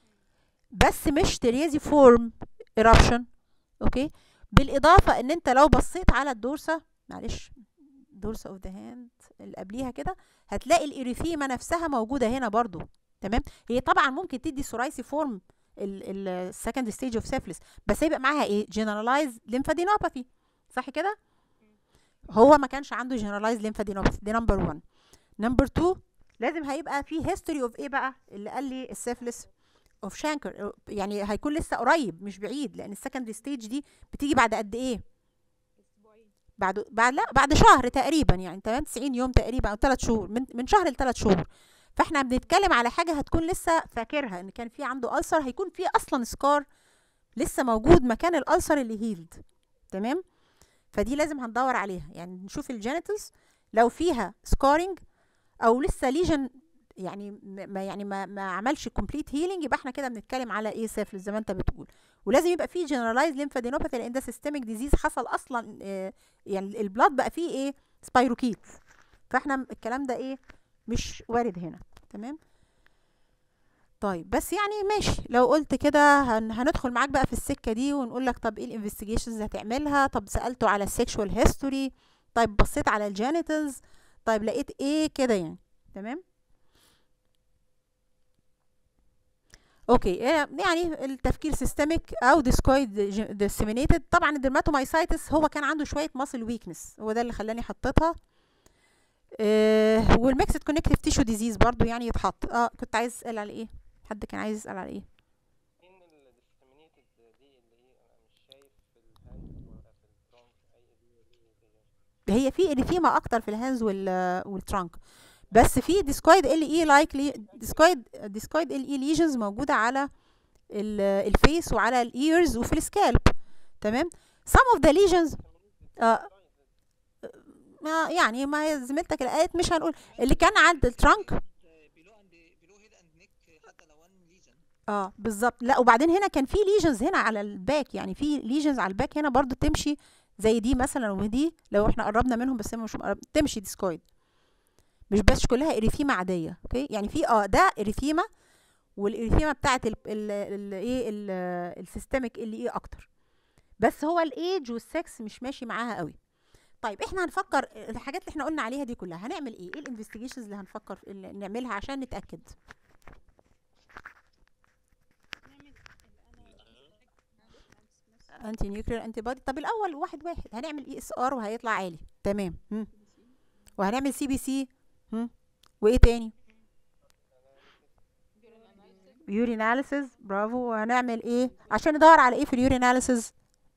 بس مش تريازي فورم eruption اوكي بالاضافه ان انت لو بصيت على الدورسه معلش دورسه اوف ذا هاند اللي قبليها كده هتلاقي الاريثيما نفسها موجوده هنا برضو تمام هي طبعا ممكن تدي سورايسي فورم السكند ستيج اوف سيفلس بس هيبقى معاها ايه جنرالايز ليمفادينوباثي صح كده هو ما كانش عنده جنرالايز ليمفادينوباثي دي نمبر 1 نمبر 2 لازم هيبقى في هيستوري اوف ايه بقى اللي قال لي السيفلس اوف شانكر يعني هيكون لسه قريب مش بعيد لان السكندري ستيج دي بتيجي بعد قد ايه بعد بعد لا بعد شهر تقريبا يعني تمام 90 يوم تقريبا او 3 شهور من من شهر لثلاث شهور فاحنا بنتكلم على حاجه هتكون لسه فاكرها ان كان في عنده ألسر هيكون في اصلا سكار لسه موجود مكان الألسر اللي هيلد تمام فدي لازم هندور عليها يعني نشوف الجينيتالز لو فيها سكارينج او لسه ليجن يعني م- ما يعني ما, ما عملش كومبليت هيلينج يبقى احنا كده بنتكلم على ايه سيفلس زي ما انت بتقول ولازم يبقى فيه جنرالايز ليمفادينوباثي لان ده سيستميك ديزيز حصل اصلا آه، يعني البلاد بقى فيه ايه سبايروكيت فاحنا م- الكلام ده ايه مش وارد هنا تمام طيب بس يعني ماشي لو قلت كده هن هندخل معاك بقى في السكه دي ونقول لك طب ايه الانفستيجيشنز اللي هتعملها طب سالته على السيكشوال هيستوري طيب بصيت على الجينيتالز طيب لقيت ايه كده يعني تمام اوكي إيه يعني التفكير سيستميك او ديسكويد ديسيمينيتد طبعا الدرماتومايسايتس هو كان عنده شويه ماسل ويكنس هو ده اللي خلاني حطيتها آه والميكسد كونكتيف تيشو ديزيز برضو يعني يتحط اه كنت عايز اسال على ايه حد كان عايز يسال على ايه مين الديسيمينيتد دي اللي هي انا مش شايف في الهاند ولا في الترونك اي دي اللي هي هي في اريثيما اكتر في الهاندز وال والترانك بس في ديسكويد ال اي لايكلي ديسكويد ديسكويد ال اي ليجنز موجوده على ال- الفيس وعلى الايرز وفي السكالب تمام some of the lesions آه ما يعني ما هي زميلتك اللي قالت مش هنقول اللي كان عند الترانك بيلو اند بيلو هيد اند نيك حتى لو وان ليجن اه بالظبط لا وبعدين هنا كان في ليجنز هنا على الباك يعني في ليجنز على الباك هنا برضو تمشي زي دي مثلا ودي لو احنا قربنا منهم بس هم مش مقرب تمشي ديسكويد مش بس كلها اريثيما عاديه اوكي يعني في اه ده اريثيما والاريثيما بتاعت ال ال ال ايه ال- السيستميك اللي ايه اكتر بس هو الايج والسكس مش ماشي معاها قوي طيب احنا هنفكر الحاجات اللي احنا قلنا عليها دي كلها هنعمل ايه ايه الانفستيجيشنز اللي هنفكر في اللي نعملها عشان نتاكد انتي نيوكلير انتي بودي طب الاول واحد واحد هنعمل اي اس ار وهيطلع عالي تمام هم. وهنعمل سي بي سي هم. وايه تاني يوريناليسيس برافو وهنعمل ايه عشان ندور على ايه في اليوريناليسيس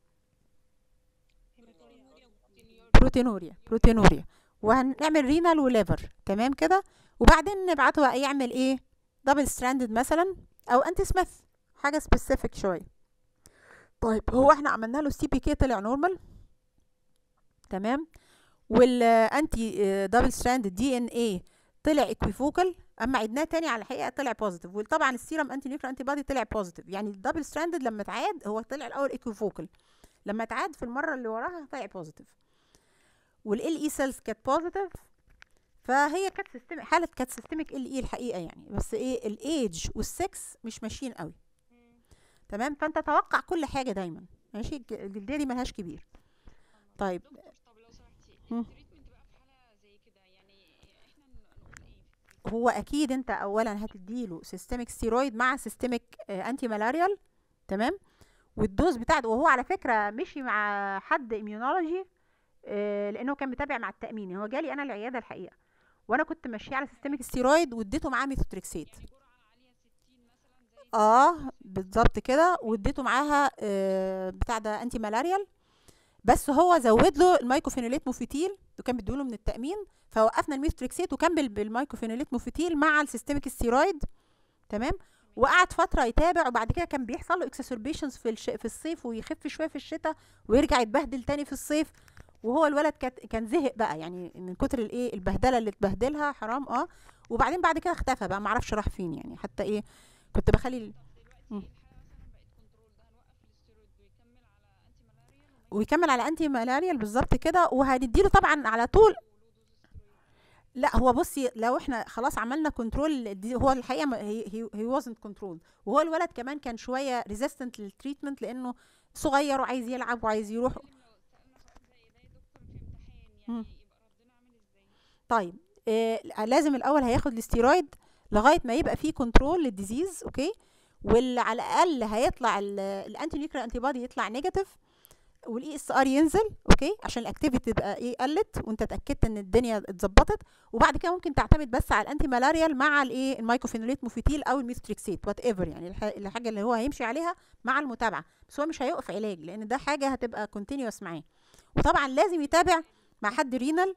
بروتينوريا بروتينوريا وهنعمل رينال وليفر تمام كده وبعدين نبعته بقى يعمل ايه دبل ستراندد مثلا او انتي سميث حاجه سبيسيفيك شويه طيب هو احنا عملنا له سي بي كي طلع نورمال تمام والانتي دبل ستراند دي ان اي طلع ايكويفوكال اما عدناه تاني على الحقيقه طلع بوزيتيف وطبعا السيرم انتي نيوكلير انتي بادي طلع بوزيتيف يعني الدبل ستراندد لما اتعاد هو طلع الاول ايكويفوكال لما اتعاد في المره اللي وراها طلع بوزيتيف والال اي سيلز كانت بوزيتيف فهي كانت سيستم حاله كانت سيستميك ال اي الحقيقه يعني بس ايه الايج والسكس مش ماشيين قوي تمام فانت توقع كل حاجه دايما ماشي الج- الجلديه دي ملهاش كبير طيب دكتور طب لو سمحتي مم. التريتمنت بقى في حالة زي كده يعني احنا ن- نقول ايه هو اكيد انت اولا هتديله سيستميك ستيرويد مع سيستميك انتي مالاريال تمام والدوز بتاعته وهو على فكره مشي مع حد اميونولوجي لانه كان متابع مع التامين هو جالي انا العياده الحقيقه وانا كنت ماشيه على سيستميك ستيرويد واديته معاه ميثوتريكسيت يعني جرعة عالية 60 مثلا زي اه بالظبط كده واديته معاها آه، بتاع ده انتي مالاريال بس هو زود له المايكوفينوليت موفيتيل وكان بيديله من التامين فوقفنا الميثوتريكسيت وكمل بالمايكوفينوليت موفيتيل مع السيستميك ستيرويد تمام وقعد فتره يتابع وبعد كده كان بيحصل له اكسسربيشنز في الش... في الصيف ويخف شويه في الشتاء ويرجع يتبهدل تاني في الصيف وهو الولد كان كان زهق بقى يعني من كتر الايه البهدله اللي اتبهدلها حرام اه وبعدين بعد كده اختفى بقى معرفش راح فين يعني حتى ايه كنت بخلي ال- مم. ويكمل على انتي مالاريال بالظبط كده وهنديله طبعا على طول لا هو بصي لو احنا خلاص عملنا كنترول هو الحقيقه ما- هي هي هي وازنت كنترول وهو الولد كمان كان شويه ريزيستنت للتريتمنت لانه صغير وعايز يلعب وعايز يروح مم. طيب آه لازم الاول هياخد الاستيرويد لغايه ما يبقى فيه كنترول للديزيز اوكي واللي على الاقل هيطلع الانتي نيوكلير انتي بودي يطلع نيجاتيف والاي اس ار ينزل اوكي عشان الاكتيفيتي تبقى ايه قلت وانت اتاكدت ان الدنيا اتظبطت وبعد كده ممكن تعتمد بس على الانتي مالاريال مع الايه المايكوفينوليت موفيتيل او الميثوتريكسيت وات ايفر يعني الح- الحاجه اللي هو هيمشي عليها مع المتابعه بس هو مش هيوقف علاج لان ده حاجه هتبقى كونتينيوس معاه وطبعا لازم يتابع مع حد رينال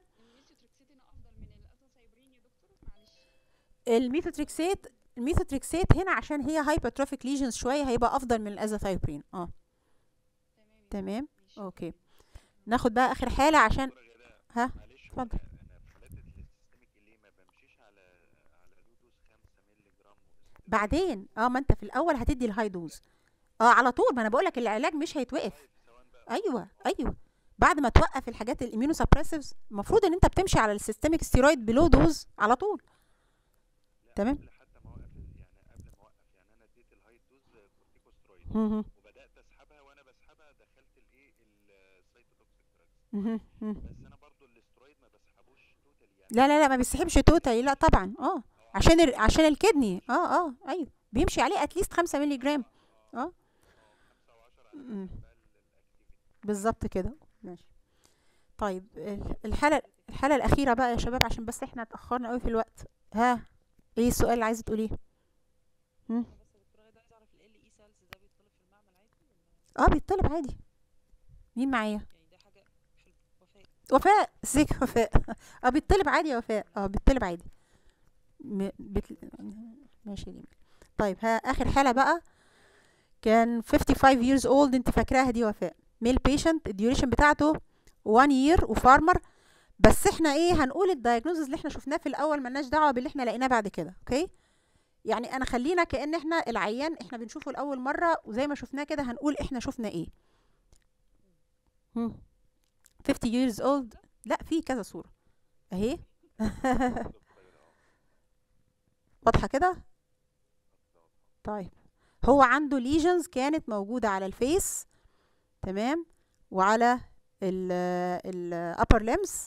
الميثوتريكسيت الميثوتريكسيت هنا عشان هي هايبرتروفيك ليجنز شويه هيبقى افضل من الازاثايبرين اه تمام اوكي ناخد بقى اخر حاله عشان ها معلش هو اتفضل انا انا في حالات السيستميك اللي ما بمشيش على على لودوز 5 مللي جرام وستيرويد. بعدين اه ما انت في الاول هتدي الهاي دوز اه على طول ما انا بقولك العلاج مش هيتوقف سواء بقى ايوه ايوه بعد ما توقف الحاجات الاميونو سبريسيفز المفروض ان انت بتمشي على السيستميك ستيرويد بلو دوز على طول لا تمام. قبل حتى ما اوقف يعني قبل ما اوقف يعني انا اديت الهاي دوز كورتيكوسترويد مهم. وبدات اسحبها وانا بسحبها دخلت الايه السايتوتوكسيك دراجز مهم. مهم. بس انا برضو الاسترويد ما بسحبوش توتال يعني لا لا لا ما بيسحبش توتالي لا طبعا اه عشان ال... عشان الكدني اه اه ايوه بيمشي عليه اتليست 5 مللي جرام اه 5 و10 على مم. حسب بقى الاكتيفيتي بالظبط كده ماشي طيب ال- الحالة الحالة الأخيرة بقى يا شباب عشان بس احنا اتأخرنا قوي في الوقت ها ايه السؤال اللي عايزة تقوليه مم. بس يا دكتورة غادة عايزة اعرف ال اي سيلز ده بيطلب في المعمل عادي ولا اه بيطلب عادي مين معايا يعني ده حاجة حلو وفاء وفاء ازيك يا وفاء اه بيطلب عادي يا وفاء اه بيطلب عادي م... بتل... ماشي جميل طيب ها اخر حالة بقى كان 55 years old انت فاكراها دي وفاء ميل بيشنت الديوريشن بتاعته 1 year وفارمر بس احنا ايه هنقول الدايجنوزز اللي احنا شفناه في الاول ملناش دعوه باللي احنا لقيناه بعد كده اوكي يعني انا خلينا كأن احنا العيان احنا بنشوفه لاول مره وزي ما شفناه كده هنقول احنا شفنا ايه هم. 50 years old لا في كذا صوره اهي واضحه كده طيب هو عنده ليجنز كانت موجوده على الفيس تمام وعلى ال ال upper limbs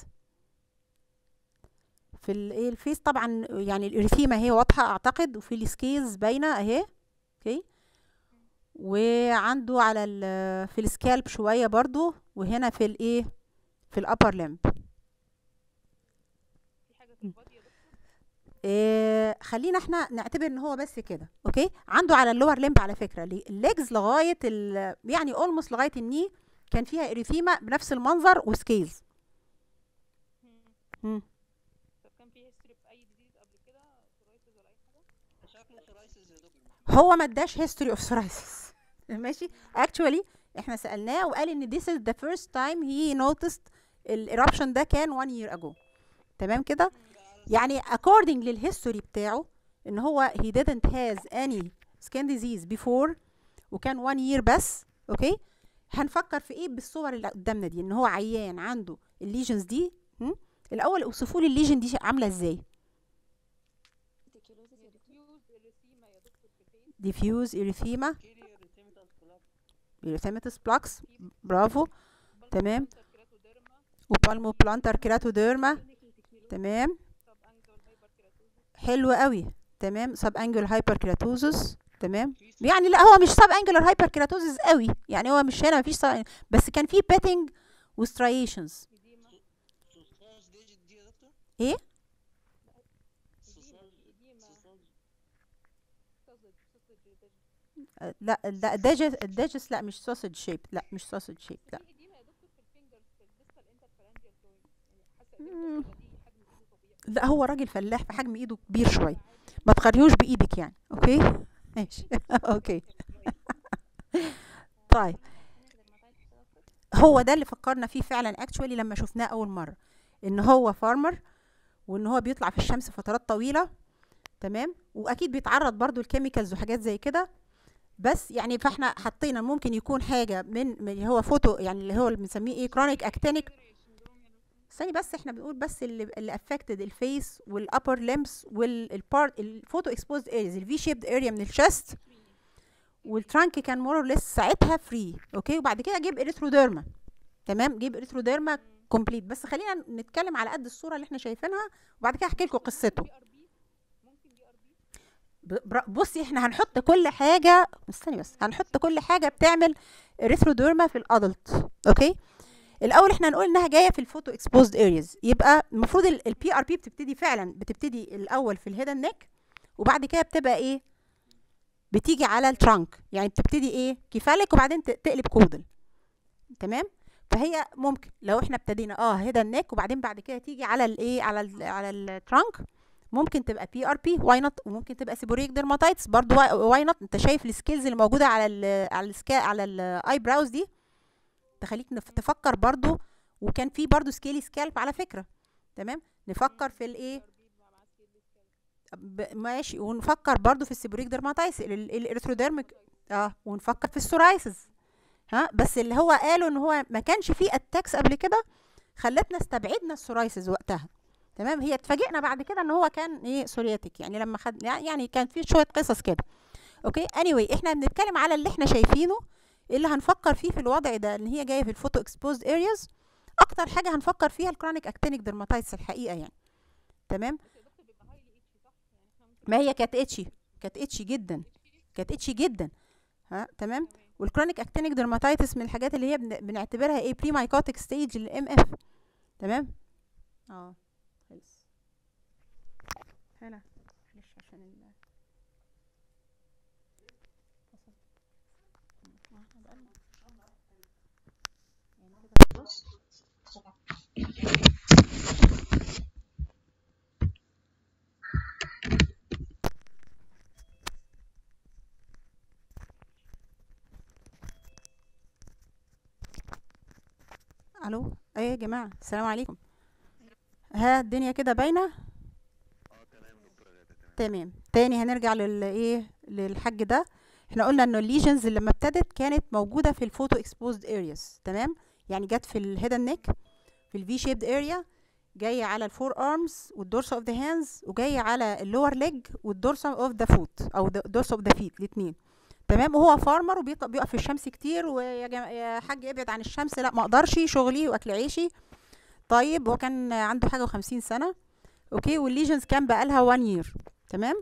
في الايه الفيس طبعا يعني الاريثيما هي واضحه اعتقد وفي السكيلز باينه اهي اوكي وعنده على ال في السكالب شويه برضو وهنا في الايه في الابر لمب إيه خلينا احنا نعتبر ان هو بس كده اوكي عنده على اللور لمب على فكره الليجز لغايه ال يعني اولموست لغايه الني كان فيها اريثيما بنفس المنظر وسكيلز مم. طب كان في هيستوري في اي ديزيز قبل كده سورايسيس ولا اي حاجه شكله سورايسيس يا دكتور هو ما اداش هيستوري اوف سورايسيس ماشي اكشولي احنا سالناه وقال ان this is the first time he noticed الإرابشن ده كان one year ago تمام كده يعني according للهيستوري بتاعه ان هو he didn't has any skin disease before وكان one year بس اوكي هنفكر في ايه بالصور اللي قدامنا دي ان هو عيان عنده الليجنز دي هم؟ الاول اوصفوا لي الليجن دي عامله ازاي diffuse erythema erythematous plaques برافو تمام وبالمو بلانتر كيراتوديرما تمام حلو قوي تمام سب انجل هايبر كيراتوزس تمام يعني لا هو مش سب انجلر هايبر كيراتوزس قوي يعني هو مش هنا مفيش سب... بس كان في بيتنج وستريشنز ايه آه، لا لا الداجس الداجس لا مش سوسج شيب لا مش سوسج شيب لا مم. لا هو راجل فلاح فحجم ايده كبير شويه ما تقاريهوش بايدك يعني اوكي ماشي اوكي طيب هو ده اللي فكرنا فيه فعلا اكشولي لما شفناه اول مره ان هو فارمر وان هو بيطلع في الشمس فترات طويله تمام واكيد بيتعرض برضو لكيميكالز وحاجات زي كده بس يعني فاحنا حطينا ممكن يكون حاجه من من اللي هو فوتو يعني اللي هو اللي بنسميه ايه كرونيك اكتينيك ثاني بس احنا بنقول بس اللي اللي افكتد الفيس والابر ليمبس والبارت الفوتو اكسبوزد ارياز الفي شيبد اريا من الشست والترانك كان مور ليس ساعتها فري اوكي وبعد كده جيب اريثروديرما تمام جيب اريثروديرما كومبليت بس خلينا نتكلم على قد الصوره اللي احنا شايفينها وبعد كده احكي لكم قصته ب- بر- بصي احنا هنحط كل حاجه استني بس هنحط كل حاجه بتعمل اريثروديرما في الادلت اوكي الاول احنا هنقول انها جايه في الفوتو اكسبوزد ارياز يبقى المفروض البي ار بي بتبتدي فعلا بتبتدي الاول في الهيدن نيك وبعد كده بتبقى ايه بتيجي على الترانك يعني بتبتدي ايه كفالك وبعدين ت- تقلب كودل تمام فهي ممكن لو احنا ابتدينا اه هيدن نيك وبعدين بعد كده تيجي على الايه على ال على الترانك ممكن تبقى بي ار بي واي نوت وممكن تبقى سيبوريك ديرماتايتس برضو واي نوت انت شايف السكيلز اللي موجوده على ال على السكا على الاي براوز دي تخليك نف- تفكر برضو وكان في برضو سكيلي سكالب على فكره تمام نفكر في الايه ب- ماشي ونفكر برضو في السيبوريك ديرماتايتس الاريثروديرميك اه ونفكر في السورايسز ها بس اللي هو قالوا ان هو ما كانش فيه اتاكس قبل كده خلتنا استبعدنا السورايسز وقتها تمام هي اتفاجئنا بعد كده ان هو كان ايه سورياتيك يعني لما خد يعني كان في شويه قصص كده اوكي اني anyway, احنا بنتكلم على اللي احنا شايفينه اللي هنفكر فيه في الوضع ده ان هي جايه في الفوتو اكسبوزد ارياز اكتر حاجه هنفكر فيها الكرونيك اكتينيك ديرماتايتس الحقيقه يعني تمام ما هي كانت اتشي كانت اتشي جدا كانت اتشي جدا ها تمام والكرونيك اكتينيك ديرماتايتس من الحاجات اللي هي بن- بنعتبرها ايه بري مايكوتيك ستيج للام اف تمام اه خلص هنا معلش عشان ال الو ايه يا جماعه السلام عليكم ها الدنيا كده باينه تمام تاني هنرجع للايه للحج ده احنا قلنا انه الليجنز اللي لما ابتدت كانت موجوده في الفوتو اكسبوزد ارياز تمام يعني جت في الهيدن نيك في الفي شيبد اريا جايه على الفور ارمز والدورس اوف ذا هاندز وجايه على اللور ليج والدورس اوف ذا فوت او الدورس اوف ذا فيت الاثنين تمام وهو فارمر وبيقف في الشمس كتير ويا جم... يا حاج ابعد عن الشمس لا ما اقدرش شغلي واكل عيشي طيب هو كان عنده حاجه و50 سنه اوكي والليجنز كان بقالها 1 يير تمام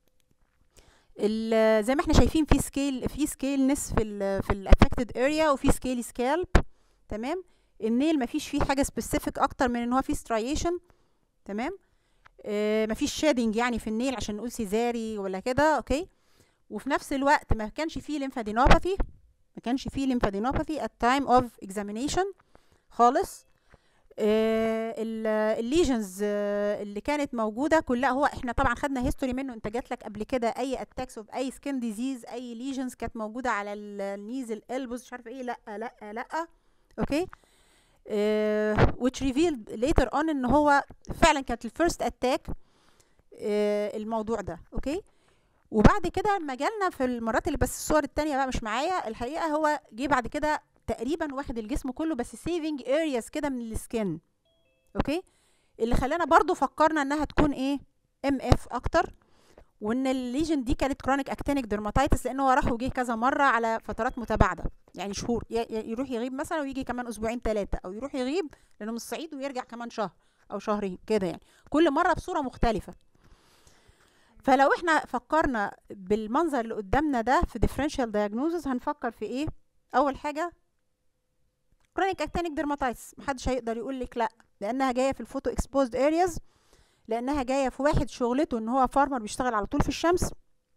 ال- زي ما احنا شايفين في سكيل في سكيلنس في ال في الافكتد اريا وفي سكيل سكالب تمام النيل مفيش فيه حاجه سبيسيفيك اكتر من ان هو فيه سترايشن تمام آه مفيش شادنج يعني في النيل عشان نقول سيزاري ولا كده اوكي وفي نفس الوقت ما كانش فيه ليمفادينوباثي ما كانش فيه ليمفادينوباثي at time of examination خالص آه الليجنز آه اللي كانت موجوده كلها هو احنا طبعا خدنا هيستوري منه انت جات لك قبل كده اي اتاكس اوف اي سكين ديزيز اي ليجنز كانت موجوده على النيز الالبوز مش عارفه ايه لا لا لا اوكي uh, which revealed later on ان هو فعلا كانت الفيرست اتاك uh, الموضوع ده اوكي وبعد كده لما جالنا في المرات اللي بس الصور التانية بقى مش معايا الحقيقة هو جه بعد كده تقريبا واخد الجسم كله بس سيفنج ارياز كده من السكن اوكي اللي خلانا برضو فكرنا انها تكون ايه ام اف اكتر وان الليجن دي كانت كرونيك اكتينيك درماتايتس لان هو راح وجه كذا مره على فترات متباعده يعني شهور ي- ي- يروح يغيب مثلا ويجي كمان اسبوعين ثلاثه او يروح يغيب لانه من الصعيد ويرجع كمان شهر او شهرين كده يعني كل مره بصوره مختلفه فلو احنا فكرنا بالمنظر اللي قدامنا ده في differential diagnosis هنفكر في ايه اول حاجه chronic actinic dermatitis محدش هيقدر يقول لك لا لانها جايه في الفوتو exposed areas لانها جايه في واحد شغلته ان هو فارمر بيشتغل على طول في الشمس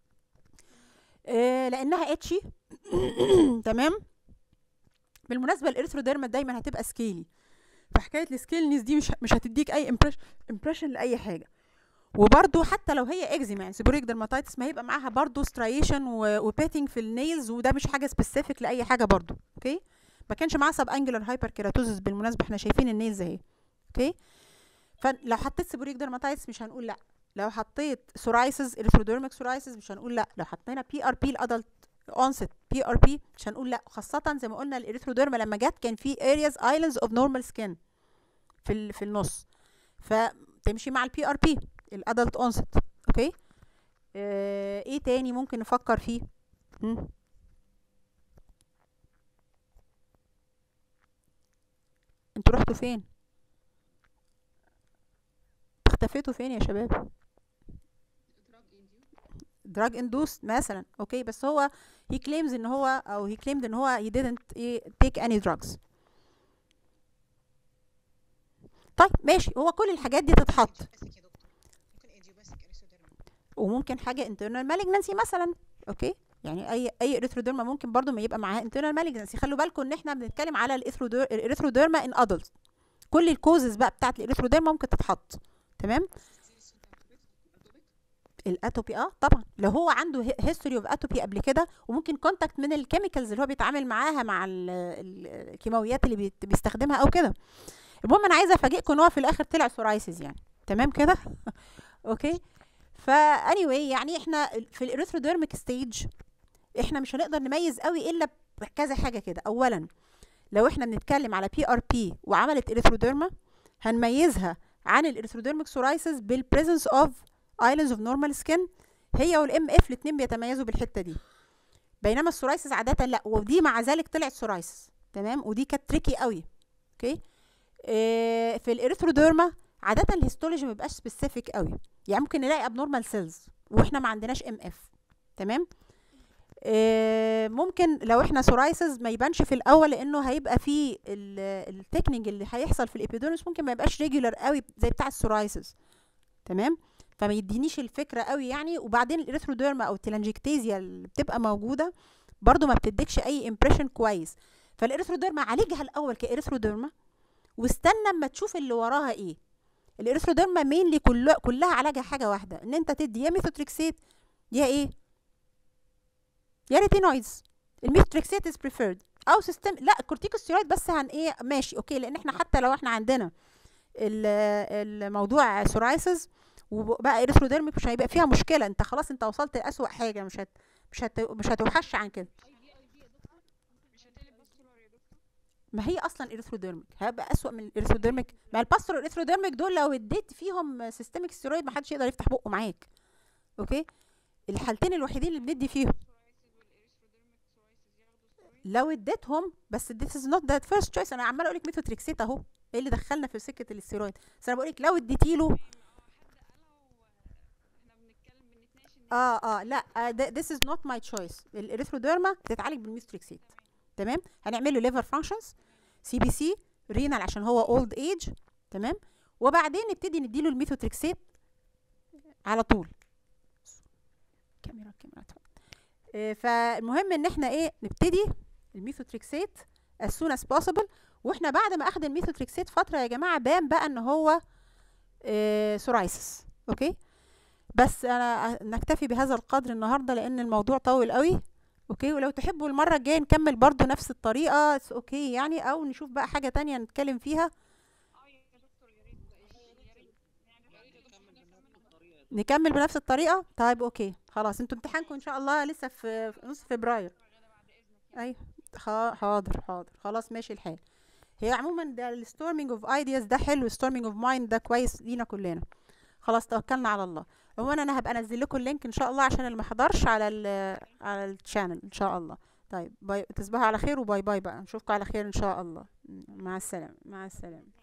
آه لانها اتشي تمام بالمناسبه الارثروديرما دايما هتبقى سكيلي فحكايه السكيلنس دي مش مش هتديك اي امبريشن لاي حاجه وبرده حتى لو هي اكزيما يعني سيبوريك درماتايتس ما هيبقى معاها برده سترايشن وبيتنج في النيلز وده مش حاجه سبيسيفيك لاي حاجه برده اوكي ما كانش معاها سب انجلر هايبر كيراتوزس بالمناسبه احنا شايفين النيلز اهي اوكي فلو حطيت سيبوريك درماتايتس مش هنقول لا لو حطيت سورايسز اريثروديرميك سورايسز مش هنقول لا لو حطينا بي ار بي الادلت اونست بي ار بي مش هنقول لا خاصه زي ما قلنا الاريثروديرما لما جت كان في areas islands of normal skin في ال- في النص فتمشي مع البي ار بي الادلت اونست اوكي آه ايه تاني ممكن نفكر فيه مم. انتوا رحتوا فين اختفيتوا فين يا شباب دراج اندوست مثلا اوكي بس هو he claims ان هو او he claimed ان هو he didn't eh, take any drugs طيب ماشي هو كل الحاجات دي تتحط وممكن حاجه internal malignancy مثلا اوكي يعني اي اي اريثروديرما ممكن برضو ما يبقى معاها internal malignancy خلوا بالكم ان احنا بنتكلم على الاريثروديرما ان adults كل الكوزز بقى بتاعت الاريثروديرما ممكن تتحط تمام الاتوبي اه طبعا لو هو عنده هيستوري اوف اتوبي قبل كده وممكن كونتاكت من الكيميكالز اللي هو بيتعامل معاها مع ال- ال- الكيماويات اللي بيت- بيستخدمها او كده المهم انا عايزه افاجئكم ان هو في الاخر طلع سورايسيس يعني تمام كده اوكي فا anyway يعني احنا في الاريثروديرميك ستيج احنا مش هنقدر نميز قوي الا بكذا حاجه كده اولا لو احنا بنتكلم على بي ار بي وعملت اريثروديرما هنميزها عن الاريثروديرميك سورايسيس بالبريزنس اوف ايلاندز اوف نورمال سكين هي والام اف الاثنين بيتميزوا بالحته دي بينما السورايسيس عاده لا ودي مع ذلك طلعت سورايسيس تمام ودي كانت تريكي قوي اوكي إيه في الاريثروديرما عاده الهيستولوجي ما بيبقاش سبيسيفيك قوي يعني ممكن نلاقي ابنورمال سيلز واحنا ما عندناش ام اف تمام إيه ممكن لو احنا سورايسز ما يبانش في الاول لانه هيبقى فيه التكنيك اللي هيحصل في الابيديرمس ممكن ما يبقاش ريجولار قوي زي بتاع السورايسز تمام فما يدينيش الفكره قوي يعني وبعدين الاريثروديرما او التلانجكتيزيا اللي بتبقى موجوده برضو ما بتديكش اي امبريشن كويس فالاريثروديرما عالجها الاول كاريثروديرما واستنى اما تشوف اللي وراها ايه الاريثروديرما مينلي كل كلها علاجها حاجه واحده ان انت تدي يا ميثوتريكسيت يا ايه يا ريتينويدز الميثوتريكسيت از بريفيرد او سيستم لا الكورتيكوستيرويد بس هن ايه ماشي اوكي لان احنا حتى لو احنا عندنا ال- الموضوع سورايسز وبقى اريثروديرميك مش هيبقى فيها مشكله انت خلاص انت وصلت لاسوأ حاجه مش هت مش هت مش هتوحش عن كده ما هي اصلا اريثروديرميك هيبقى اسوأ من الاريثروديرميك ما الباستور الاريثروديرميك دول لو اديت فيهم سيستميك ستيرويد ما حدش يقدر يفتح بقه معاك اوكي الحالتين الوحيدين اللي بندي فيهم لو اديتهم بس this is not that first choice انا عماله اقول لك ميثوتريكسيت اهو ايه اللي دخلنا في سكه الاستيرويد بس انا بقول لك لو اديتي له اه اه لا آه ده- this is not my choice الاريثروديرما بتتعالج بالميثوتريكسيت تمام هنعمل له ليفر فانكشنز سي بي سي رينال عشان هو اولد ايج تمام وبعدين نبتدي نديله الميثوتريكسيت على طول كاميرا كاميرا آه، فالمهم ان احنا ايه نبتدي الميثوتريكسيت as soon as possible واحنا بعد ما اخد الميثوتريكسيت فتره يا جماعه بان بقى ان هو آه سورايسس اوكي بس انا نكتفي بهذا القدر النهارده لان الموضوع طويل قوي اوكي ولو تحبوا المره الجايه نكمل برضو نفس الطريقه it's اوكي يعني او نشوف بقى حاجه تانية نتكلم فيها نكمل بنفس الطريقه طيب اوكي خلاص انتوا امتحانكم ان شاء الله لسه في في نص فبراير ايوه خا- حاضر حاضر خلاص ماشي الحال هي عموما ده الستورمينج اوف ايدياز ده حلو ستورمينج اوف مايند ده كويس لينا كلنا خلاص توكلنا على الله عموما انا هبقى انزل لكم اللينك ان شاء الله عشان اللي ما حضرش على ال على الشانل ان شاء الله طيب باي تصبحوا على خير وباي باي بقى نشوفكم على خير ان شاء الله مع السلامه مع السلامه